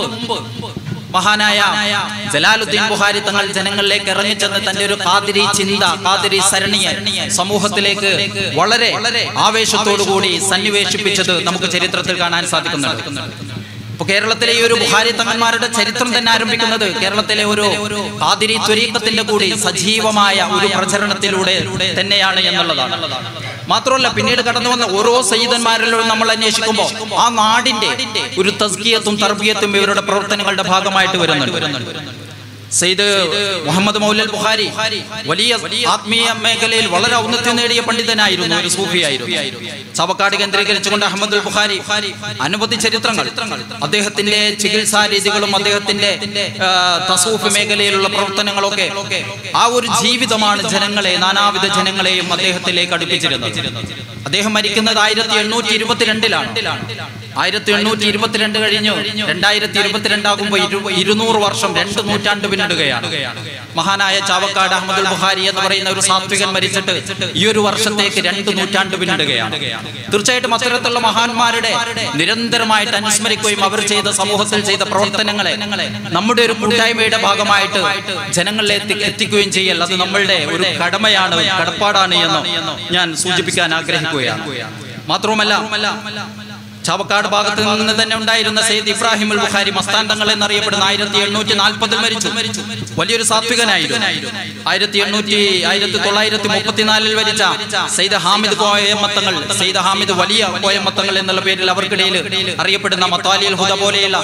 മഹാനായ ജലാലുദ്ദീൻ ബുഹാരി തങ്ങൾ ജനങ്ങളിലേക്ക് ഇറങ്ങിച്ചെന്ന് തന്റെ ഒരു കാതിരി ചിന്ത കാതിരി സരണിയെ സമൂഹത്തിലേക്ക് വളരെ ആവേശത്തോടുകൂടി സന്നിവേശിപ്പിച്ചത് നമുക്ക് ചരിത്രത്തിൽ കാണാൻ സാധിക്കുന്നുണ്ട് ഇപ്പൊ കേരളത്തിലെ ഈ ഒരു ബുഹാരി തങ്ങന്മാരുടെ ചരിത്രം തന്നെ ആരംഭിക്കുന്നത് കേരളത്തിലെ ഒരു കാതിരി ത്വരീക്കത്തിന്റെ കൂടി സജീവമായ ഒരു പ്രചരണത്തിലൂടെ തന്നെയാണ് എന്നുള്ളതാണ് മാത്രമല്ല പിന്നീട് കടന്നു വന്ന ഓരോ സയ്യിദന്മാരിലും നമ്മൾ അന്വേഷിക്കുമ്പോൾ ആ നാടിന്റെ ഒരു തസ്കിയത്തും തർബിയത്തും ഇവരുടെ പ്രവർത്തനങ്ങളുടെ ഭാഗമായിട്ട് വരുന്നുണ്ട് സെയ്ദ് മുഹമ്മദ് മൗലൽ ബുഖാരി വലിയ ആത്മീയ മേഖലയിൽ വളരെ ഔന്നത്യം നേടിയ പണ്ഡിതനായിരുന്നു ഒരു സൂഫിയായിരുന്നു ചവക്കാട് കേന്ദ്രീകരിച്ചുകൊണ്ട് അഹമ്മദ് ബുഖാരി അനവധി ചരിത്രങ്ങൾ അദ്ദേഹത്തിന്റെ ചികിത്സാ രീതികളും അദ്ദേഹത്തിന്റെ ആ, തസൂഫ് മേഖലയിലുള്ള പ്രവർത്തനങ്ങളൊക്കെ ആ ഒരു ജീവിതമാണ് ജനങ്ങളെ നാനാവിധ ജനങ്ങളെയും അദ്ദേഹത്തിലേക്ക് അടുപ്പിച്ചിരുന്നത് അദ്ദേഹം മരിക്കുന്നത് ആയിരത്തി എണ്ണൂറ്റി ഇരുപത്തിരണ്ടിലാണ് ആയിരത്തി എണ്ണൂറ്റി ഇരുപത്തിരണ്ട് കഴിഞ്ഞു രണ്ടായിരത്തി ഇരുപത്തിരണ്ടാകുമ്പോൾ ഇരു- ഇരുന്നൂറ് വർഷം രണ്ട് നൂറ്റാണ്ട് പിന്നിടുകയാണ് മഹാനായ ചാവക്കാട് അഹമ്മദുൽ ബുഹാരി എന്ന് പറയുന്ന ഒരു സാത്വികൻ മരിച്ചിട്ട് ഈ ഒരു വർഷത്തേക്ക് രണ്ട് നൂറ്റാണ്ട് പിന്നിടുകയാണ് തീർച്ചയായിട്ടും അത്തരത്തിലുള്ള മഹാന്മാരുടെ നിരന്തരമായിട്ട് അനുസ്മരിക്കുകയും അവർ ചെയ്ത സമൂഹത്തിൽ ചെയ്ത പ്രവർത്തനങ്ങളെ നമ്മുടെ ഒരു കൂട്ടായ്മയുടെ ഭാഗമായിട്ട് ജനങ്ങളിലെ എത്തി- എത്തിക്കുകയും ചെയ്യൽ അത് നമ്മളുടെ ഒരു കടമയാണ് കടപ്പാടാണ് എന്ന് ഞാൻ സൂചിപ്പിക്കാൻ ആഗ്രഹിക്കുകയാണ് മാത്രവുമല്ല ചാവക്കാട് ഭാഗത്ത് നിന്ന് തന്നെ ഉണ്ടായിരുന്ന സെയ്ദ് ഇബ്രാഹിം അൽ ബുഖാരി മസ്താൻ തങ്ങൾ എന്നറിയപ്പെടുന്ന ആയിരത്തി എണ്ണൂറ്റി നാൽപ്പതിൽ മരിച്ചു വലിയൊരു സാത്വികനായിരുന്നു ആയിരത്തി എണ്ണൂറ്റി ആയിരത്തി തൊള്ളായിരത്തി മുപ്പത്തിനാലിൽ മരിച്ച സെയ്ദ് ഹാമിദ് കോയമ്മത്തങ്ങൾ സെയ്ദ് ഹാമിദ് വലിയ കോയമ്മത്തങ്ങൾ എന്നുള്ള പേരിൽ അവർക്കിടയിൽ അറിയപ്പെടുന്ന മത്താലിയൽ ഹുദ പോലെയുള്ള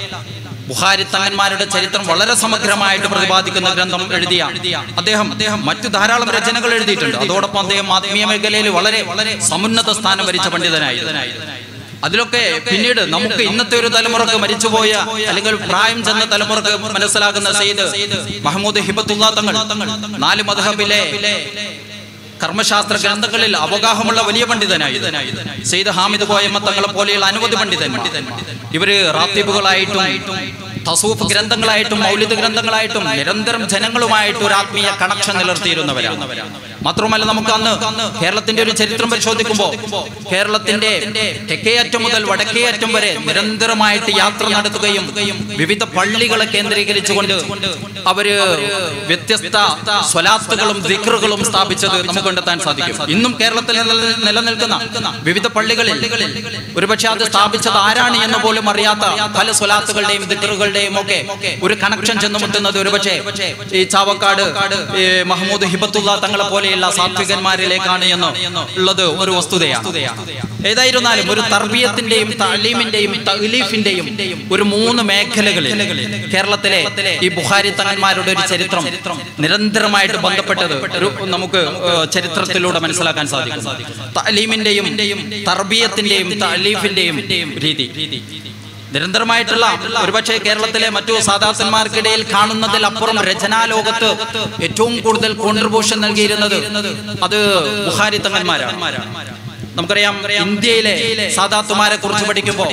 ബുഹാരി തങ്ങന്മാരുടെ ചരിത്രം വളരെ സമഗ്രമായിട്ട് പ്രതിപാദിക്കുന്ന ഗ്രന്ഥം എഴുതിയ അദ്ദേഹം അദ്ദേഹം മറ്റു ധാരാളം രചനകൾ എഴുതിയിട്ടുണ്ട് അതോടൊപ്പം അദ്ദേഹം ആത്മീയ മേഖലയിൽ വളരെ വളരെ സമുന്നത സ്ഥാനം ഭരിച്ച പണ്ഡിതനായിരുന്നു അതിലൊക്കെ പിന്നീട് നമുക്ക് ഇന്നത്തെ ഒരു തലമുറക്ക് മരിച്ചുപോയ അല്ലെങ്കിൽ പ്രായം ചെന്ന തലമുറക്ക് മനസ്സിലാകുന്ന സെയ്ദ് മഹമ്മൂദ് ഹിബത്തുള്ള തങ്ങൾ നാല് മധഹബിലെ കർമ്മശാസ്ത്ര ഗ്രന്ഥങ്ങളിൽ അവഗാഹമുള്ള വലിയ പണ്ഡിതനായി സെയ്ദ് ഹാമിദ് കോയമ്മ തങ്ങളെ പോലെയുള്ള അനവധി പണ്ഡിതന്മാർ ഇവര് റാത്തീബുകളായിട്ടും തസൂഫ് ഗ്രന്ഥങ്ങളായിട്ടും മൗലിക ഗ്രന്ഥങ്ങളായിട്ടും നിരന്തരം ജനങ്ങളുമായിട്ട് ഒരു ആത്മീയ കണക്ഷൻ നിലർത്തിയിരുന്നവരാണ് മാത്രമല്ല നമുക്ക് അന്ന് കേരളത്തിന്റെ ഒരു ചരിത്രം പരിശോധിക്കുമ്പോൾ കേരളത്തിന്റെ തെക്കേയറ്റം മുതൽ വടക്കേയറ്റം വരെ നിരന്തരമായിട്ട് യാത്ര നടത്തുകയും വിവിധ പള്ളികളെ കേന്ദ്രീകരിച്ചുകൊണ്ട് അവര് വ്യത്യസ്ത സ്വലാത്തുകളും ദിക്റുകളും സ്ഥാപിച്ചത് നമുക്ക് കണ്ടെത്താൻ സാധിക്കും ഇന്നും കേരളത്തിൽ നില- നിലനിൽക്കുന്ന വിവിധ പള്ളികളിൽ ഒരുപക്ഷെ അത് സ്ഥാപിച്ചത് ആരാണ് എന്ന് പോലും അറിയാത്ത പല സ്വലാത്തുകളുടെയും ദിക്റുകളുടെയും ഒക്കെ ഒരു കണക്ഷൻ ചെന്നുമുട്ടുന്നത് ഒരുപക്ഷെ ഈ ചാവക്കാട് ഈ മഹമ്മൂദ് ഹിബത്തുള്ള തങ്ങളെ പോലെയുള്ള സാത്വികന്മാരിലേക്കാണ് എന്ന് ഉള്ളത് ഒരു വസ്തുതയാണ് ഏതായിരുന്നാലും ഒരു തർബീയത്തിന്റെയും തലീമിന്റെയും തലീഫിന്റെയും ഒരു മൂന്ന് മേഖലകളിൽ കേരളത്തിലെ ഈ ബുഹാരി തങ്ങന്മാരുടെ ഒരു ചരിത്രം നിരന്തരമായിട്ട് ബന്ധപ്പെട്ടത് ഒരു നമുക്ക് ഏഹ്, ചരിത്രത്തിലൂടെ മനസ്സിലാക്കാൻ സാധിക്കും തലീമിന്റെയും തർബീയത്തിന്റെയും തലീഫിന്റെയും രീതി നിരന്തരമായിട്ടുള്ള ഒരുപക്ഷെ കേരളത്തിലെ മറ്റു സാധാസന്മാർക്കിടയിൽ കാണുന്നതിൽ അപ്പുറം രചനാലോകത്ത് ഏറ്റവും കൂടുതൽ കോൺട്രിബ്യൂഷൻ നൽകിയിരുന്നത് അത് ബുഹാരി തങ്ങന്മാരാണ് നമുക്കറിയാം ഇന്ത്യയിലെ സാദാത്തുമാരെ കുറിച്ച് പഠിക്കുമ്പോൾ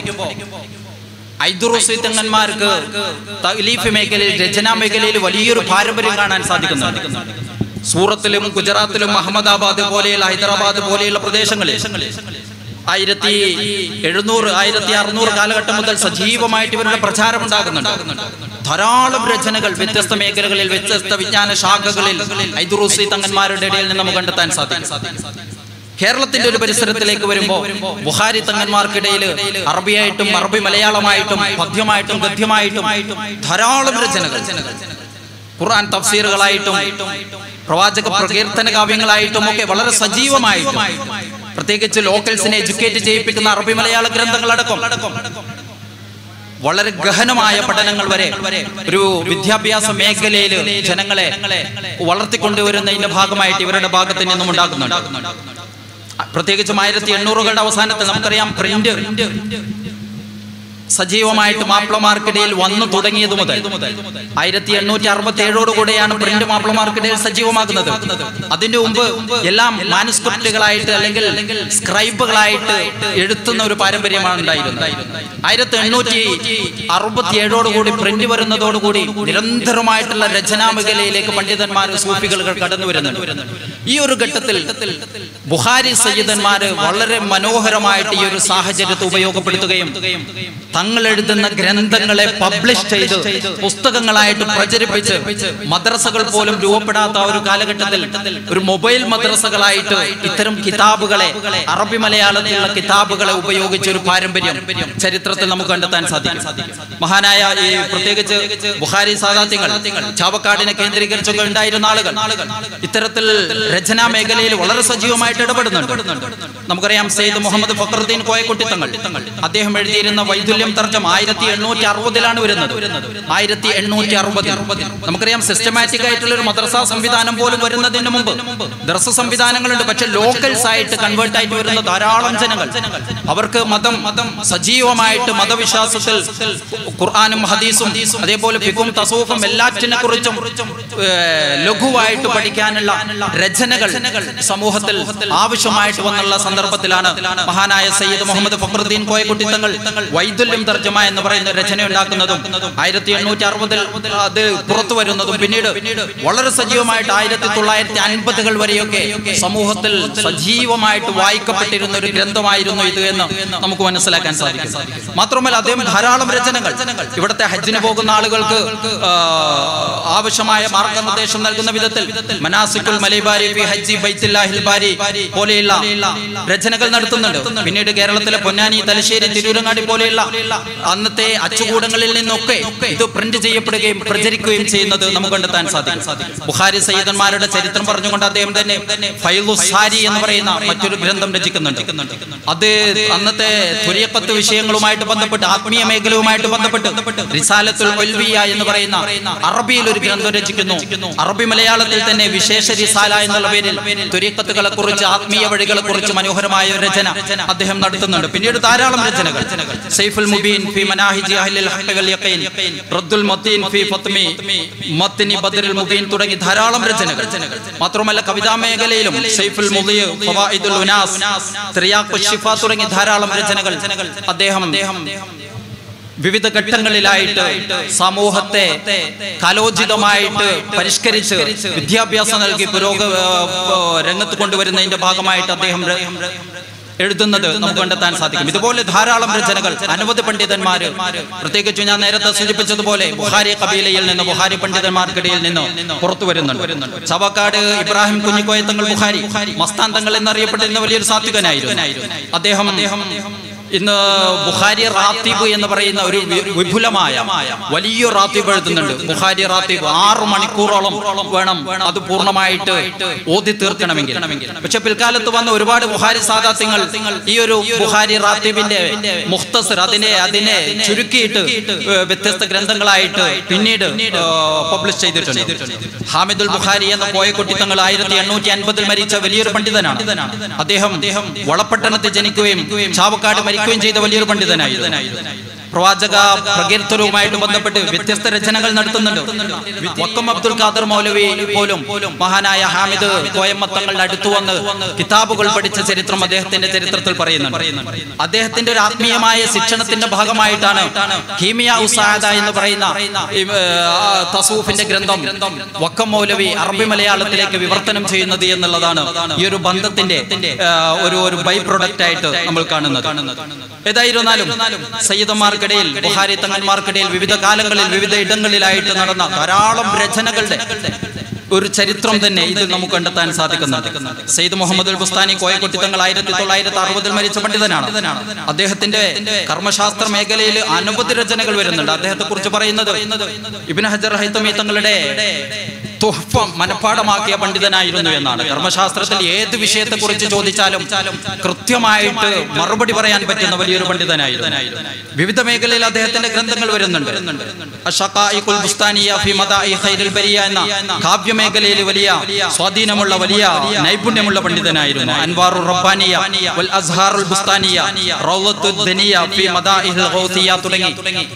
ഐദുറുസി തങ്ങന്മാർക്ക് തലീഫ് മേഖലയിൽ രചനാ മേഖലയിൽ വലിയൊരു പാരമ്പര്യം കാണാൻ സാധിക്കുന്നുണ്ട് സൂറത്തിലും ഗുജറാത്തിലും അഹമ്മദാബാദ് പോലെയുള്ള ഹൈദരാബാദ് പോലെയുള്ള പ്രദേശങ്ങളിൽ ആയിരത്തി എഴുന്നൂറ് ആയിരത്തി അറുന്നൂറ് കാലഘട്ടം മുതൽ സജീവമായിട്ട് ഇവരുടെ പ്രചാരം ഉണ്ടാകുന്നുണ്ട് ധാരാളം രചനകൾ വ്യത്യസ്ത മേഖലകളിൽ വ്യത്യസ്ത വിജ്ഞാന ശാഖകളിൽ ഐദുറുസി തങ്ങന്മാരുടെ ഇടയിൽ നിന്ന് നമുക്ക് കണ്ടെത്താൻ സാധിക്കും കേരളത്തിന്റെ ഒരു പരിസരത്തിലേക്ക് വരുമ്പോൾ ബുഹാരി തങ്ങന്മാർക്കിടയിൽ അറബിയായിട്ടും അറബി മലയാളമായിട്ടും പദ്യമായിട്ടും ഗദ്യമായിട്ടും ധാരാളം രചനകൾ ഖുർആൻ തഫ്സീറുകളായിട്ടും പ്രവാചക പ്രകീർത്തന കാവ്യങ്ങളായിട്ടും ഒക്കെ വളരെ സജീവമായിട്ടും പ്രത്യേകിച്ച് ലോക്കൽസിനെ എഡ്യൂക്കേറ്റ് ചെയ്യിപ്പിക്കുന്ന അറബി മലയാള ഗ്രന്ഥങ്ങളടക്കം വളരെ ഗഹനമായ പഠനങ്ങൾ വരെ ഒരു വിദ്യാഭ്യാസ മേഖലയിൽ ജനങ്ങളെ വളർത്തിക്കൊണ്ടുവരുന്നതിന്റെ ഭാഗമായിട്ട് ഇവരുടെ ഭാഗത്ത് നിന്നും ഉണ്ടാകുന്നുണ്ട് പ്രത്യേകിച്ചും ആയിരത്തി എണ്ണൂറുകളുടെ അവസാനത്തിൽ നമുക്കറിയാം പ്രിന്റ് സജീവമായിട്ട് മാപ്പിളമാർക്കിടയിൽ വന്നു തുടങ്ങിയത് മുതൽ ആയിരത്തി എണ്ണൂറ്റി അറുപത്തി ഏഴോടുകൂടെയാണ് പ്രിന്റ് മാപ്പിളമാർക്കിടയിൽ സജീവമാകുന്നത് അതിന്റെ മുമ്പ് എല്ലാം മാനുസ്ക്രിപ്റ്റുകളായിട്ട് അല്ലെങ്കിൽ സ്ക്രൈബുകളായിട്ട് എഴുത്തുന്ന ഒരു പാരമ്പര്യമാണ് ഉണ്ടായിരുന്നത് ആയിരത്തി എണ്ണൂറ്റി അറുപത്തി ഏഴോടുകൂടി പ്രിന്റ് വരുന്നതോടുകൂടി നിരന്തരമായിട്ടുള്ള രചനാ മേഖലയിലേക്ക് പണ്ഡിതന്മാർ സൂഫികൾ കടന്നു വരുന്നുണ്ട് ഈ ഒരു ഘട്ടത്തിൽ ബുഹാരി സയ്യിദന്മാര് വളരെ മനോഹരമായിട്ട് ഈ ഒരു സാഹചര്യത്തെ ഉപയോഗപ്പെടുത്തുകയും തങ്ങൾ എഴുതുന്ന ഗ്രന്ഥങ്ങളെ പബ്ലിഷ് ചെയ്ത് പുസ്തകങ്ങളായിട്ട് പ്രചരിപ്പിച്ച് മദ്രസകൾ പോലും രൂപപ്പെടാത്ത ആ ഒരു കാലഘട്ടത്തിൽ ഒരു മൊബൈൽ മദ്രസകളായിട്ട് ഇത്തരം കിതാബുകളെ അറബി മലയാളത്തിലുള്ള കിതാബുകളെ ഉപയോഗിച്ച ഒരു പാരമ്പര്യം ചരിത്രത്തിൽ നമുക്ക് കണ്ടെത്താൻ സാധിക്കും മഹാനായ ഈ പ്രത്യേകിച്ച് ബുഹാരി സാദാത്യങ്ങൾ ചാവക്കാടിനെ കേന്ദ്രീകരിച്ചൊക്കെ ഉണ്ടായിരുന്ന ആളുകൾ ഇത്തരത്തിൽ രചനാ മേഖലയിൽ വളരെ സജീവമായിട്ട് ഇടപെടുന്നുണ്ട് നമുക്കറിയാം സെയ്ദ് മുഹമ്മദ് ഫക്രുദ്ദീൻ കോയക്കുട്ടി തങ്ങൾ അദ്ദേഹം എഴുതിയിരുന്ന വൈദുല്യം തർജ്ജം ആയിരത്തി എണ്ണൂറ്റി അറുപതിലാണ് വരുന്നത് ആയിരത്തി എണ്ണൂറ്റി അറുപത് നമുക്കറിയാം സിസ്റ്റമാറ്റിക് ആയിട്ടുള്ള ഒരു മദ്രസ സംവിധാനം പോലും വരുന്നതിന് മുമ്പ് ദർസ സംവിധാനങ്ങളുണ്ട് പക്ഷെ ലോക്കൽസ് ആയിട്ട് കൺവേർട്ട് ആയിട്ട് വരുന്ന ധാരാളം ജനങ്ങൾ അവർക്ക് മതം മതം സജീവമായിട്ട് മതവിശ്വാസത്തിൽ ഖുർആാനും ഹദീസും അതേപോലെ ഫിഖും തസൂഫും എല്ലാറ്റിനെ കുറിച്ചും ലഘുവായിട്ട് പഠിക്കാനുള്ള രചനകൾ സമൂഹത്തിൽ ആവശ്യമായിട്ട് വന്നുള്ള സന്ദർഭത്തിലാണ് മഹാനായ സയ്യിദ് മുഹമ്മദ് ഫഖറുദ്ദീൻ കോയക്കുട്ടി തങ്ങൾ വൈദുല്യം തർജ്ജമ എന്ന് പറയുന്ന രചന ഉണ്ടാക്കുന്നതും ആയിരത്തി എണ്ണൂറ്റി അറുപതിൽ അത് പുറത്തു വരുന്നതും പിന്നീട് വളരെ സജീവമായിട്ട് ആയിരത്തി തൊള്ളായിരത്തി അൻപതുകൾ വരെയൊക്കെ സമൂഹത്തിൽ സജീവമായിട്ട് വായിക്കപ്പെട്ടിരുന്ന ഒരു ഗ്രന്ഥമായിരുന്നു ഇത് എന്ന് നമുക്ക് മനസ്സിലാക്കാൻ സാധിക്കും മാത്രമല്ല അദ്ദേഹം ധാരാളം രചനകൾ ഇവിടുത്തെ ഹജ്ജിന് പോകുന്ന ആളുകൾക്ക് ആ, ആവശ്യമായ മാർഗനിർദ്ദേശം നൽകുന്ന വിധത്തിൽ മനാസിക്കുൽ മലൈബാരി ഫി ഹജ്ജി ബൈത്തുല്ലാഹിൽ ബാരി പോലെയുള്ള രചനകൾ നടത്തുന്നുണ്ട് പിന്നീട് കേരളത്തിലെ പൊന്നാനി തലശ്ശേരി തിരൂരങ്ങാടി പോലെയുള്ള അന്നത്തെ അച്ചുകൂടങ്ങളിൽ നിന്നൊക്കെ ഇത് പ്രിന്റ് ചെയ്യപ്പെടുകയും പ്രചരിക്കുകയും ചെയ്യുന്നത് നമുക്ക് കണ്ടെത്താൻ സാധിക്കും ബുഖാരി സയ്യിദന്മാരുടെ ചരിത്രം പറഞ്ഞുകൊണ്ട് അദ്ദേഹം തന്നെ ഫൈലുസാരി എന്ന് പറയുന്ന മറ്റൊരു ഗ്രന്ഥം രചിക്കുന്നുണ്ട് അത് അന്നത്തെ തുര്യപ്പത്ത് വിഷയങ്ങളുമായിട്ട് ബന്ധപ്പെട്ട് ആത്മീയ മേഖലയുമായിട്ട് ബന്ധപ്പെട്ട് റിസാലത്തുൽ ഒൽവിയ എന്ന് പറയുന്ന അറബിയിൽ ഒരു ഗ്രന്ഥം രചിക്കുന്നു അറബി മലയാളത്തിൽ തന്നെ വിശേഷ റിസാല എന്നുള്ള പേരിൽ തുര്യക്കത്തുകളെ കുറിച്ച് ആത്മീയ വഴികളെ കുറിച്ച് മനോഹരമായ ഒരു രചന അദ്ദേഹം നടത്തുന്നുണ്ട് പിന്നീട് ധാരാളം രചനകൾ സൈഫുൽ മുബീൻ ഫി മനാഹിജി അഹ്ലിൽ ഹഖ് വൽ യഖീൻ റദ്ദുൽ മത്തീൻ ഫി ഫത്മി മത്നി ബദ്റുൽ മുബീൻ തുടങ്ങി ധാരാളം രചനകൾ മാത്രമല്ല കവിതാ മേഖലയിലും സൈഫുൽ മുദിയ ഫവായിദുൽ ഉനാസ് ത്രിയാഖു ശിഫ തുടങ്ങി ധാരാളം രചനകൾ അദ്ദേഹം വിവിധ ഘട്ടങ്ങളിലായിട്ട് സമൂഹത്തെ കലോചിതമായിട്ട് പരിഷ്കരിച്ച് വിദ്യാഭ്യാസം നൽകി പുരോഗ രംഗത്ത് കൊണ്ടുവരുന്നതിന്റെ ഭാഗമായിട്ട് അദ്ദേഹം ര- എഴുതുന്നത് നമുക്ക് കണ്ടെത്താൻ സാധിക്കും ഇതുപോലെ ധാരാളം രചനകൾ അനവധി പണ്ഡിതന്മാര് പ്രത്യേകിച്ച് ഞാൻ നേരത്തെ സൂചിപ്പിച്ചതുപോലെ ബുഹാരി കബീലയിൽ നിന്ന് ബുഹാരി പണ്ഡിതന്മാർക്കിടയിൽ നിന്ന് പുറത്തു വരുന്നുണ്ട് ചവക്കാട് ഇബ്രാഹിം കുഞ്ഞിക്കോയത്തങ്ങൾ ബുഹാരി മസ്താൻ തങ്ങൾ എന്നറിയപ്പെട്ടിരുന്ന വലിയൊരു സാത്വികനായിരുന്നു അദ്ദേഹം അദ്ദേഹം ഇന്ന് ബുഖാരി റാത്തീബ് എന്ന് പറയുന്ന ഒരു വി- വിപുലമായ വലിയ റാത്തീബ് എഴുതുന്നുണ്ട് ബുഖാരി റാത്തീബ് ആറ് മണിക്കൂറോളം വേണം അത് പൂർണ്ണമായിട്ട് ഓതി തീർക്കണമെങ്കിൽ പക്ഷെ പിൽക്കാലത്ത് വന്ന ഒരുപാട് ബുഹാരി സാദാത്യങ്ങൾ ഈ ഒരു ബുഹാരി റാത്തീബിന്റെ മുഖ്തസർ അതിനെ അതിനെ ചുരുക്കിയിട്ട് ഏഹ്, വ്യത്യസ്ത ഗ്രന്ഥങ്ങളായിട്ട് പിന്നീട് പബ്ലിഷ് ചെയ്തിട്ടുണ്ട് ഹാമിദുൽ ബുഖാരി എന്ന കോയക്കുട്ടിത്തങ്ങൾ ആയിരത്തി എണ്ണൂറ്റി അൻപതിൽ മരിച്ച വലിയൊരു പണ്ഡിതനാണ് അദ്ദേഹം വളപട്ടണത്തിൽ ജനിക്കുകയും ചാവക്കാട് മരിക്കുകയും ചെയ്ത വലിയൊരു പണ്ഡിതനായിരുന്നു പ്രവാചക പ്രകീർത്തനവുമായിട്ട് ബന്ധപ്പെട്ട് വ്യത്യസ്ത രചനകൾ നടത്തുന്നുണ്ട് വക്കം അബ്ദുൽ ഖാദർ മൗലവി പോലും മഹാനായ ഹാമിദ് കോയമ്മത്തങ്ങളുടെ അടുത്തു വന്ന് കിതാബുകൾ പഠിച്ച ചരിത്രം അദ്ദേഹത്തിന്റെ ചരിത്രത്തിൽ പറയുന്നുണ്ട് അദ്ദേഹത്തിന്റെ ഒരു ആത്മീയമായ ശിക്ഷണത്തിന്റെ ഭാഗമായിട്ടാണ് ഹീമിയ ഉസാദ എന്ന് പറയുന്ന ഈ, ആ, തസൂഫിന്റെ ഗ്രന്ഥം വക്കം മൗലവി അറബി മലയാളത്തിലേക്ക് വിവർത്തനം ചെയ്യുന്നത് എന്നുള്ളതാണ് ഈ ഒരു ബന്ധത്തിന്റെ ആ, ഒരു ഒരു ബൈ പ്രൊഡക്റ്റ് ആയിട്ട് നമ്മൾ കാണുന്നത് ഏതായിരുന്നാലും സയ്യിദന്മാർക്കിടയിൽ ബുഹാരി തങ്ങന്മാർക്കിടയിൽ വിവിധ കാലങ്ങളിൽ വിവിധ ഇടങ്ങളിലായിട്ട് നടന്ന ധാരാളം രചനകളുടെ ഒരു ചരിത്രം തന്നെ ഇതിൽ നമുക്ക് കണ്ടെത്താൻ സാധിക്കുന്നുണ്ട് സയ്യിദ് മുഹമ്മദ് അൽ ബുസ്താനി കോയക്കുട്ടി തങ്ങൾ ആയിരത്തി തൊള്ളായിരത്തി അറുപതിൽ മരിച്ച പണ്ഡിതനാണ് അദ്ദേഹത്തിന്റെ കർമ്മശാസ്ത്ര മേഖലയിൽ അനവധി രചനകൾ വരുന്നുണ്ട് അദ്ദേഹത്തെ കുറിച്ച് പറയുന്നത് ഇബിൻ ഹജർ ഹൈത്തമി തങ്ങളുടെ തുഹ്ഫ മനഃപ്പാടമാക്കിയ പണ്ഡിതനായിരുന്നു എന്നാണ് കർമ്മശാസ്ത്രത്തിൽ ഏത് വിഷയത്തെ കുറിച്ച് ചോദിച്ചാലും കൃത്യമായിട്ട് മറുപടി പറയാൻ പറ്റുന്ന വലിയൊരു പണ്ഡിതനായിരുന്നു വിവിധ മേഖലയിൽ അദ്ദേഹത്തിന്റെ ഗ്രന്ഥങ്ങൾ വരുന്നുണ്ട് അഷഖായിഖുൽ ബുസ്താനിയ ഫി മദാഇ ഖൈറുൽ ബരിയ എന്ന കാവ്യ മേഖലയിൽ വലിയ സ്വാധീനമുള്ള വലിയ നൈപുണ്യമുള്ള പണ്ഡിതനായിരുന്നു അൻവാറുർ റബ്ബാനിയ വൽ അസ്ഹാറുൽ ബുസ്താനിയ റൗളത്തുദ് ദനിയ ഫി മദാഇഹിൽ ഗൗസിയ തുടങ്ങി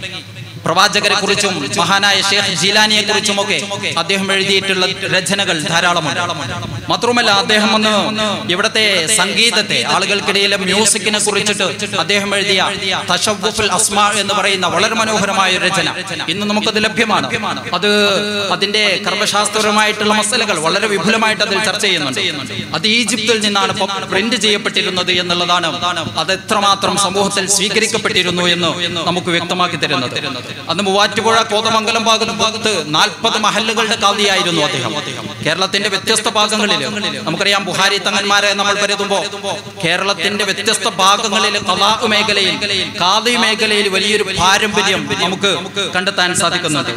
പ്രവാചകരെ കുറിച്ചും മഹാനായ ഷേഖ് ജീലാനിയെ കുറിച്ചുമൊക്കെ അദ്ദേഹം എഴുതിയിട്ടുള്ള രചനകൾ ധാരാളമുണ്ട് മാത്രമല്ല അദ്ദേഹം ഒന്ന് ഇവിടത്തെ സംഗീതത്തെ ആളുകൾക്കിടയിലെ മ്യൂസിക്കിനെ കുറിച്ചിട്ട് അദ്ദേഹം എഴുതിയ തഷവുഫുൽ അസ്മാ എന്ന് പറയുന്ന വളരെ മനോഹരമായ ഒരു രചന ഇന്ന് നമുക്കത് ലഭ്യമാണ് അത് അതിന്റെ കർമ്മശാസ്ത്രപരമായിട്ടുള്ള മസലകൾ വളരെ വിപുലമായിട്ട് അതിൽ ചർച്ച ചെയ്യുന്നുണ്ട് അത് ഈജിപ്തിൽ നിന്നാണ് പ്രിന്റ് ചെയ്യപ്പെട്ടിരുന്നത് എന്നുള്ളതാണ് അത് എത്രമാത്രം സമൂഹത്തിൽ സ്വീകരിക്കപ്പെട്ടിരുന്നു എന്ന് നമുക്ക് വ്യക്തമാക്കി തരുന്നത് അന്ന് മൂവാറ്റുപുഴ കോതമംഗലം ഭാഗത്ത് ഭാഗത്ത് നാൽപ്പത് മഹല്ലുകളുടെ കാതിയായിരുന്നു അദ്ദേഹം കേരളത്തിന്റെ വ്യത്യസ്ത ഭാഗങ്ങളിൽ നമുക്കറിയാം ബുഹാരി തങ്ങന്മാരെ നമ്മൾ കരുതുമ്പോ കേരളത്തിന്റെ വ്യത്യസ്ത ഭാഗങ്ങളിൽ കലാഹ് മേഖലയിൽ കാതി മേഖലയിൽ വലിയൊരു പാരമ്പര്യം നമുക്ക് കണ്ടെത്താൻ സാധിക്കുന്നുണ്ട്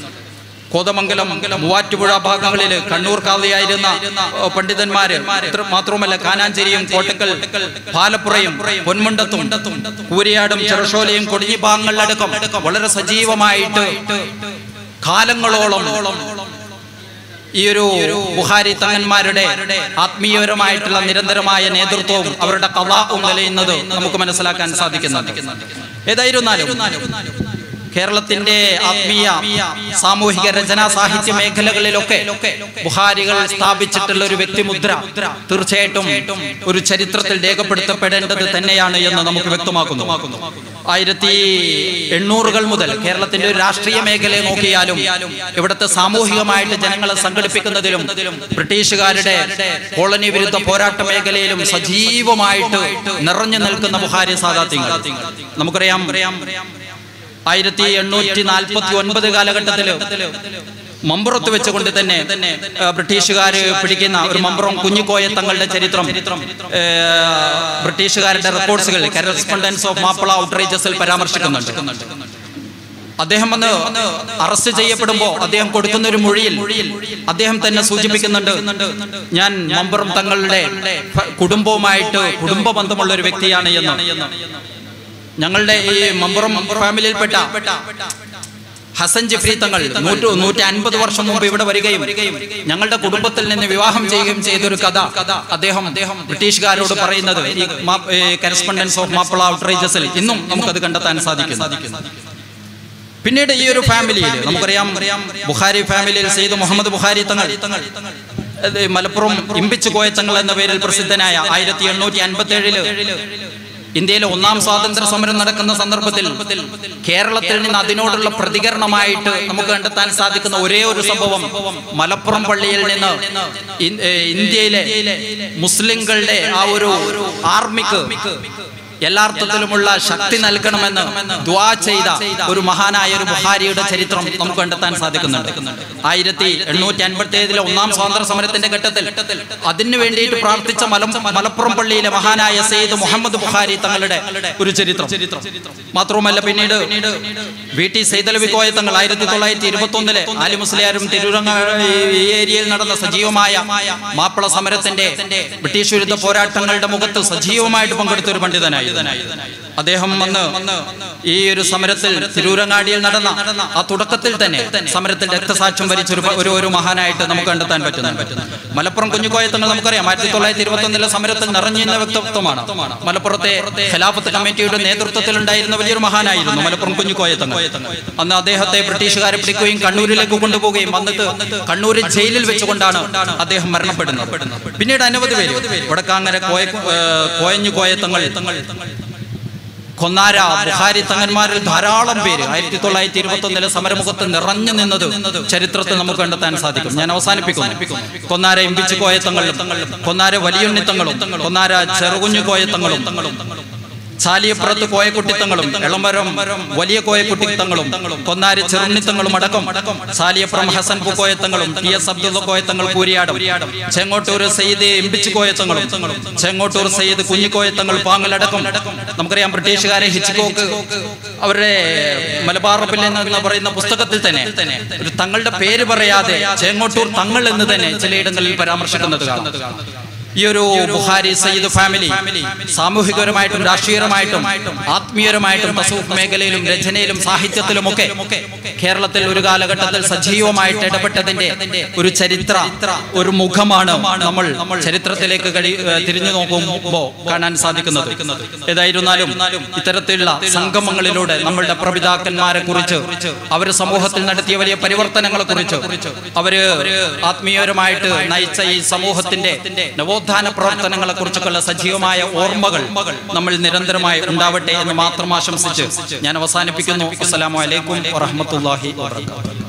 കോതമംഗലം മൂവാറ്റുപുഴ ഭാഗങ്ങളിൽ കണ്ണൂർ കാളിയായിരുന്ന ഏഹ്, പണ്ഡിതന്മാര് ഇത്ര മാത്രവുമല്ല കാനാഞ്ചേരിയും കോട്ടക്കൽ പാലപ്പുറയും പൊന്മുണ്ടത്തും കൂരിയാടും ചെറുഷോലയും കൊടിഞ്ഞി ഭാഗങ്ങളിലടക്കം വളരെ സജീവമായിട്ട് കാലങ്ങളോളം ഈ ഒരു ബുഹാരി തങ്ങന്മാരുടെ ആത്മീയപരമായിട്ടുള്ള നിരന്തരമായ നേതൃത്വവും അവരുടെ കലാവും നിലയുന്നത് നമുക്ക് മനസ്സിലാക്കാൻ സാധിക്കുന്നുണ്ട് ഏതായിരുന്നാലും കേരളത്തിന്റെ ആത്മീയ സാമൂഹിക രചനാ സാഹിത്യ മേഖലകളിലൊക്കെ ബുഹാരികൾ സ്ഥാപിച്ചിട്ടുള്ള ഒരു വ്യക്തിമുദ്ര തീർച്ചയായിട്ടും ഒരു ചരിത്രത്തിൽ രേഖപ്പെടുത്തപ്പെടേണ്ടത് തന്നെയാണ് എന്ന് നമുക്ക് വ്യക്തമാക്കുന്നു ആയിരത്തി എണ്ണൂറുകൾ മുതൽ കേരളത്തിന്റെ ഒരു രാഷ്ട്രീയ മേഖലയെ നോക്കിയാലും ഇവിടുത്തെ സാമൂഹികമായിട്ട് ജനങ്ങളെ സംഘടിപ്പിക്കുന്നതിലും ബ്രിട്ടീഷുകാരുടെ കോളനി വിരുദ്ധ പോരാട്ട മേഖലയിലും സജീവമായിട്ട് നിറഞ്ഞു നിൽക്കുന്ന ബുഹാരി സാദാത്യങ്ങൾ നമുക്കറിയാം ആയിരത്തി എണ്ണൂറ്റി നാൽപ്പത്തി ഒൻപത് കാലഘട്ടത്തില് മമ്പുറത്ത് വെച്ചുകൊണ്ട് തന്നെ ആ, ബ്രിട്ടീഷുകാര് പിടിക്കുന്ന ഒരു മമ്പുറം കുഞ്ഞിക്കോയ തങ്ങളുടെ ചരിത്രം ഏ, ബ്രിട്ടീഷുകാരുടെ റെക്കോർഡ്സുകൾ കറസ്പോണ്ടൻസ് ഓഫ് മാപ്പിള ഔട്ട്റേജസിൽ പരാമർശിക്കുന്നുണ്ട് അദ്ദേഹം വന്ന് അറസ്റ്റ് ചെയ്യപ്പെടുമ്പോ അദ്ദേഹം കൊടുക്കുന്ന ഒരു മൊഴിയിൽ അദ്ദേഹം തന്നെ സൂചിപ്പിക്കുന്നുണ്ട് ഞാൻ മമ്പുറം തങ്ങളുടെ ഫ- കുടുംബവുമായിട്ട് കുടുംബ ബന്ധമുള്ള ഒരു വ്യക്തിയാണ് എന്ന് ഞങ്ങളുടെ ഈ മമ്പുറം ഫാമിലിയിൽപ്പെട്ട ഹസൻ ജിഫ്രി തങ്ങൾ നൂറ്റു നൂറ്റി അൻപത് വർഷം മുമ്പ് ഇവിടെ വരികയും ഞങ്ങളുടെ കുടുംബത്തിൽ നിന്ന് വിവാഹം ചെയ്യുകയും ചെയ്തൊരു കഥ അദ്ദേഹം അദ്ദേഹം ബ്രിട്ടീഷുകാരോട് പറയുന്നത് ഈ കറസ്പോണ്ടൻസ് ഓഫ് മാപ്പിള ഔട്ട്റേജസിൽ ഇന്നും നമുക്കത് കണ്ടെത്താൻ സാധിക്കും പിന്നീട് ഈ ഒരു ഫാമിലിയിൽ നമുക്കറിയാം ബുഖാരി ഫാമിലിയിൽ സെയ്ദ് മുഹമ്മദ് ബുഖാരി തങ്ങൾ അത് മലപ്പുറം ഇമ്പിച്ചു കോയത്തങ്ങൾ എന്ന പേരിൽ പ്രസിദ്ധനായ ആയിരത്തി എണ്ണൂറ്റി അൻപത്തി ഏഴില് ഇന്ത്യയിലെ ഒന്നാം സ്വാതന്ത്ര്യ സമരം നടക്കുന്ന സന്ദർഭത്തിൽ കേരളത്തിൽ നിന്ന് അതിനോടുള്ള പ്രതികരണമായിട്ട് നമുക്ക് കണ്ടെത്താൻ സാധിക്കുന്ന ഒരേ ഒരു സംഭവം മലപ്പുറം പള്ളിയിൽ നിന്ന് ഇൻ- ഏ, ഇന്ത്യയിലെ മുസ്ലിങ്ങളുടെ ആ ഒരു ആർമിക്ക് എല്ലാ അർത്ഥത്തിലുമുള്ള ശക്തി നൽകണമെന്ന് ദ്വാ ചെയ്ത ഒരു മഹാനായ ഒരു ബുഹാരിയുടെ ചരിത്രം നമുക്ക് കണ്ടെത്താൻ സാധിക്കുന്നുണ്ട് ആയിരത്തി എണ്ണൂറ്റി അൻപത്തി ഏഴിലെ ഒന്നാം സ്വാതന്ത്ര്യ സമരത്തിന്റെ ഘട്ടത്തിൽ അതിനു വേണ്ടിയിട്ട് പ്രാർത്ഥിച്ച മലം മലപ്പുറം പള്ളിയിലെ മഹാനായ സെയ്ദ് മുഹമ്മദ് ബുഖാരി തങ്ങളുടെ ഒരു ചരിത്രം മാത്രവുമല്ല പിന്നീട് വി ടി സൈതലവി കോയ തങ്ങൾ ആയിരത്തി തൊള്ളായിരത്തി ഇരുപത്തി ഒന്നിലെ ആലി മുസ്ലിയാരും തിരുരങ്ങ ഈ ഏരിയയിൽ നടന്ന സജീവമായ മാപ്പിള സമരത്തിന്റെ ബ്രിട്ടീഷ് വിരുദ്ധ പോരാട്ടങ്ങളുടെ മുഖത്ത് സജീവമായിട്ട് പങ്കെടുത്ത ഒരു പണ്ഡിതനായി അദ്ദേഹം വന്ന് ഈ ഒരു സമരത്തിൽ തിരൂരങ്ങാടിയിൽ നടന്ന ആ തുടക്കത്തിൽ തന്നെ സമരത്തിൽ രക്തസാക്ഷ്യം വരിച്ച ഒരു ഒരു ഒരു മഹാനായിട്ട് നമുക്ക് കണ്ടെത്താൻ പറ്റുന്നുണ്ട് മലപ്പുറം കുഞ്ഞുകോയത്തങ്ങൾ നമുക്കറിയാം ആയിരത്തി തൊള്ളായിരത്തി ഇരുപത്തി ഒന്നിലെ സമരത്തിൽ നിറഞ്ഞിരുന്ന വ്യക്തിത്വമാണ് മലപ്പുറത്തെ ഖിലാഫത്ത് കമ്മിറ്റിയുടെ നേതൃത്വത്തിൽ ഉണ്ടായിരുന്ന വലിയൊരു മഹാനായിരുന്നു മലപ്പുറം കുഞ്ഞുകോയത്തങ്ങൾ അന്ന് അദ്ദേഹത്തെ ബ്രിട്ടീഷുകാരെ പിടിക്കുകയും കണ്ണൂരിലേക്ക് കൊണ്ടുപോവുകയും വന്നിട്ട് കണ്ണൂരിൽ ജയിലിൽ വെച്ചുകൊണ്ടാണ് അദ്ദേഹം മരണപ്പെടുന്നത് പിന്നീട് അനവധി പേര് വടക്കാങ്ങര കോയ ഏഹ് കോയഞ്ഞു കോയത്തങ്ങൾ കൊന്നാര ബുഹാരി തങ്ങന്മാരിൽ ധാരാളം പേര് ആയിരത്തി തൊള്ളായിരത്തി ഇരുപത്തി ഒന്നിലെ സമരമുഖത്ത് നിറഞ്ഞു നിന്നത് ചരിത്രത്തിൽ നമുക്ക് കണ്ടെത്താൻ സാധിക്കും ഞാൻ അവസാനിപ്പിക്കുന്നു കൊന്നാര ഇമ്പിച്ചു കോയത്തങ്ങളും കൊന്നാര വലിയുണ്ണിത്തങ്ങളും കൊന്നാര ചെറുകുഞ്ഞു കോയത്തങ്ങളും ചാലിയപ്പുറത്ത് കോയക്കുട്ടിത്തങ്ങളും എളമരം വലിയ കോയക്കുട്ടിത്തങ്ങളും കൊന്നാരി ചെറുണ്ണിത്തങ്ങളും അടക്കം ചാലിയപ്പുറം ഹസൻ കോയത്തങ്ങളും ടി എസ് അബ്ദുള്ള കോയത്തങ്ങൾ കൂരിയാടും ചെങ്ങോട്ടൂർ സയ്യിദ് ഇമ്പിച്ചു കോയത്തങ്ങളും ചെങ്ങോട്ടൂർ സയ്യിദ് കുഞ്ഞിക്കോയത്തങ്ങൾ പാങ്ങലടക്കം നമുക്കറിയാം ബ്രിട്ടീഷുകാരെ ഹിച്ച്കോക്ക് അവരുടെ മലബാർ ബിൽ എന്ന് പറയുന്ന പുസ്തകത്തിൽ തന്നെ ഒരു തങ്ങളുടെ പേര് പറയാതെ ചെങ്ങോട്ടൂർ തങ്ങൾ എന്ന് തന്നെ ചിലയിടങ്ങളിൽ പരാമർശിക്കുന്നത് കാണാം ഈ ഒരു ബുഹാരി സയ്യിദ് ഫാമിലി സാമൂഹികപരമായിട്ടും രാഷ്ട്രീയപരമായിട്ടും ആത്മീയപരമായിട്ടും തസൂഫ് മേഖലയിലും രചനയിലും സാഹിത്യത്തിലുമൊക്കെ കേരളത്തിൽ ഒരു കാലഘട്ടത്തിൽ സജീവമായിട്ട് ഇടപെട്ടതിന്റെ ഒരു ചരിത്ര ഒരു മുഖമാണ് നമ്മൾ ചരിത്രത്തിലേക്ക് കഴി ഏഹ് തിരിഞ്ഞു നോക്കുമ്പോൾ കാണാൻ സാധിക്കുന്നത് ഏതായിരുന്നാലും ഇത്തരത്തിലുള്ള സംഗമങ്ങളിലൂടെ നമ്മളുടെ പ്രപിതാക്കന്മാരെ കുറിച്ച് അവർ സമൂഹത്തിൽ നടത്തിയ വലിയ പരിവർത്തനങ്ങളെ കുറിച്ച് അവര് ആത്മീയപരമായിട്ട് നയിച്ച ഈ സമൂഹത്തിന്റെ നവോത്ഥാന പ്രവർത്തനങ്ങളെ കുറിച്ചൊക്കെയുള്ള സജീവമായ ഓർമ്മകൾ നമ്മൾ നിരന്തരമായി ഉണ്ടാവട്ടെ എന്ന് മാത്രം ആശംസിച്ച് ഞാൻ അവസാനിപ്പിക്കുന്നു അസ്സലാമു അലൈക്കും വറഹ്മത്തുള്ളാഹി വബറകാതുഹു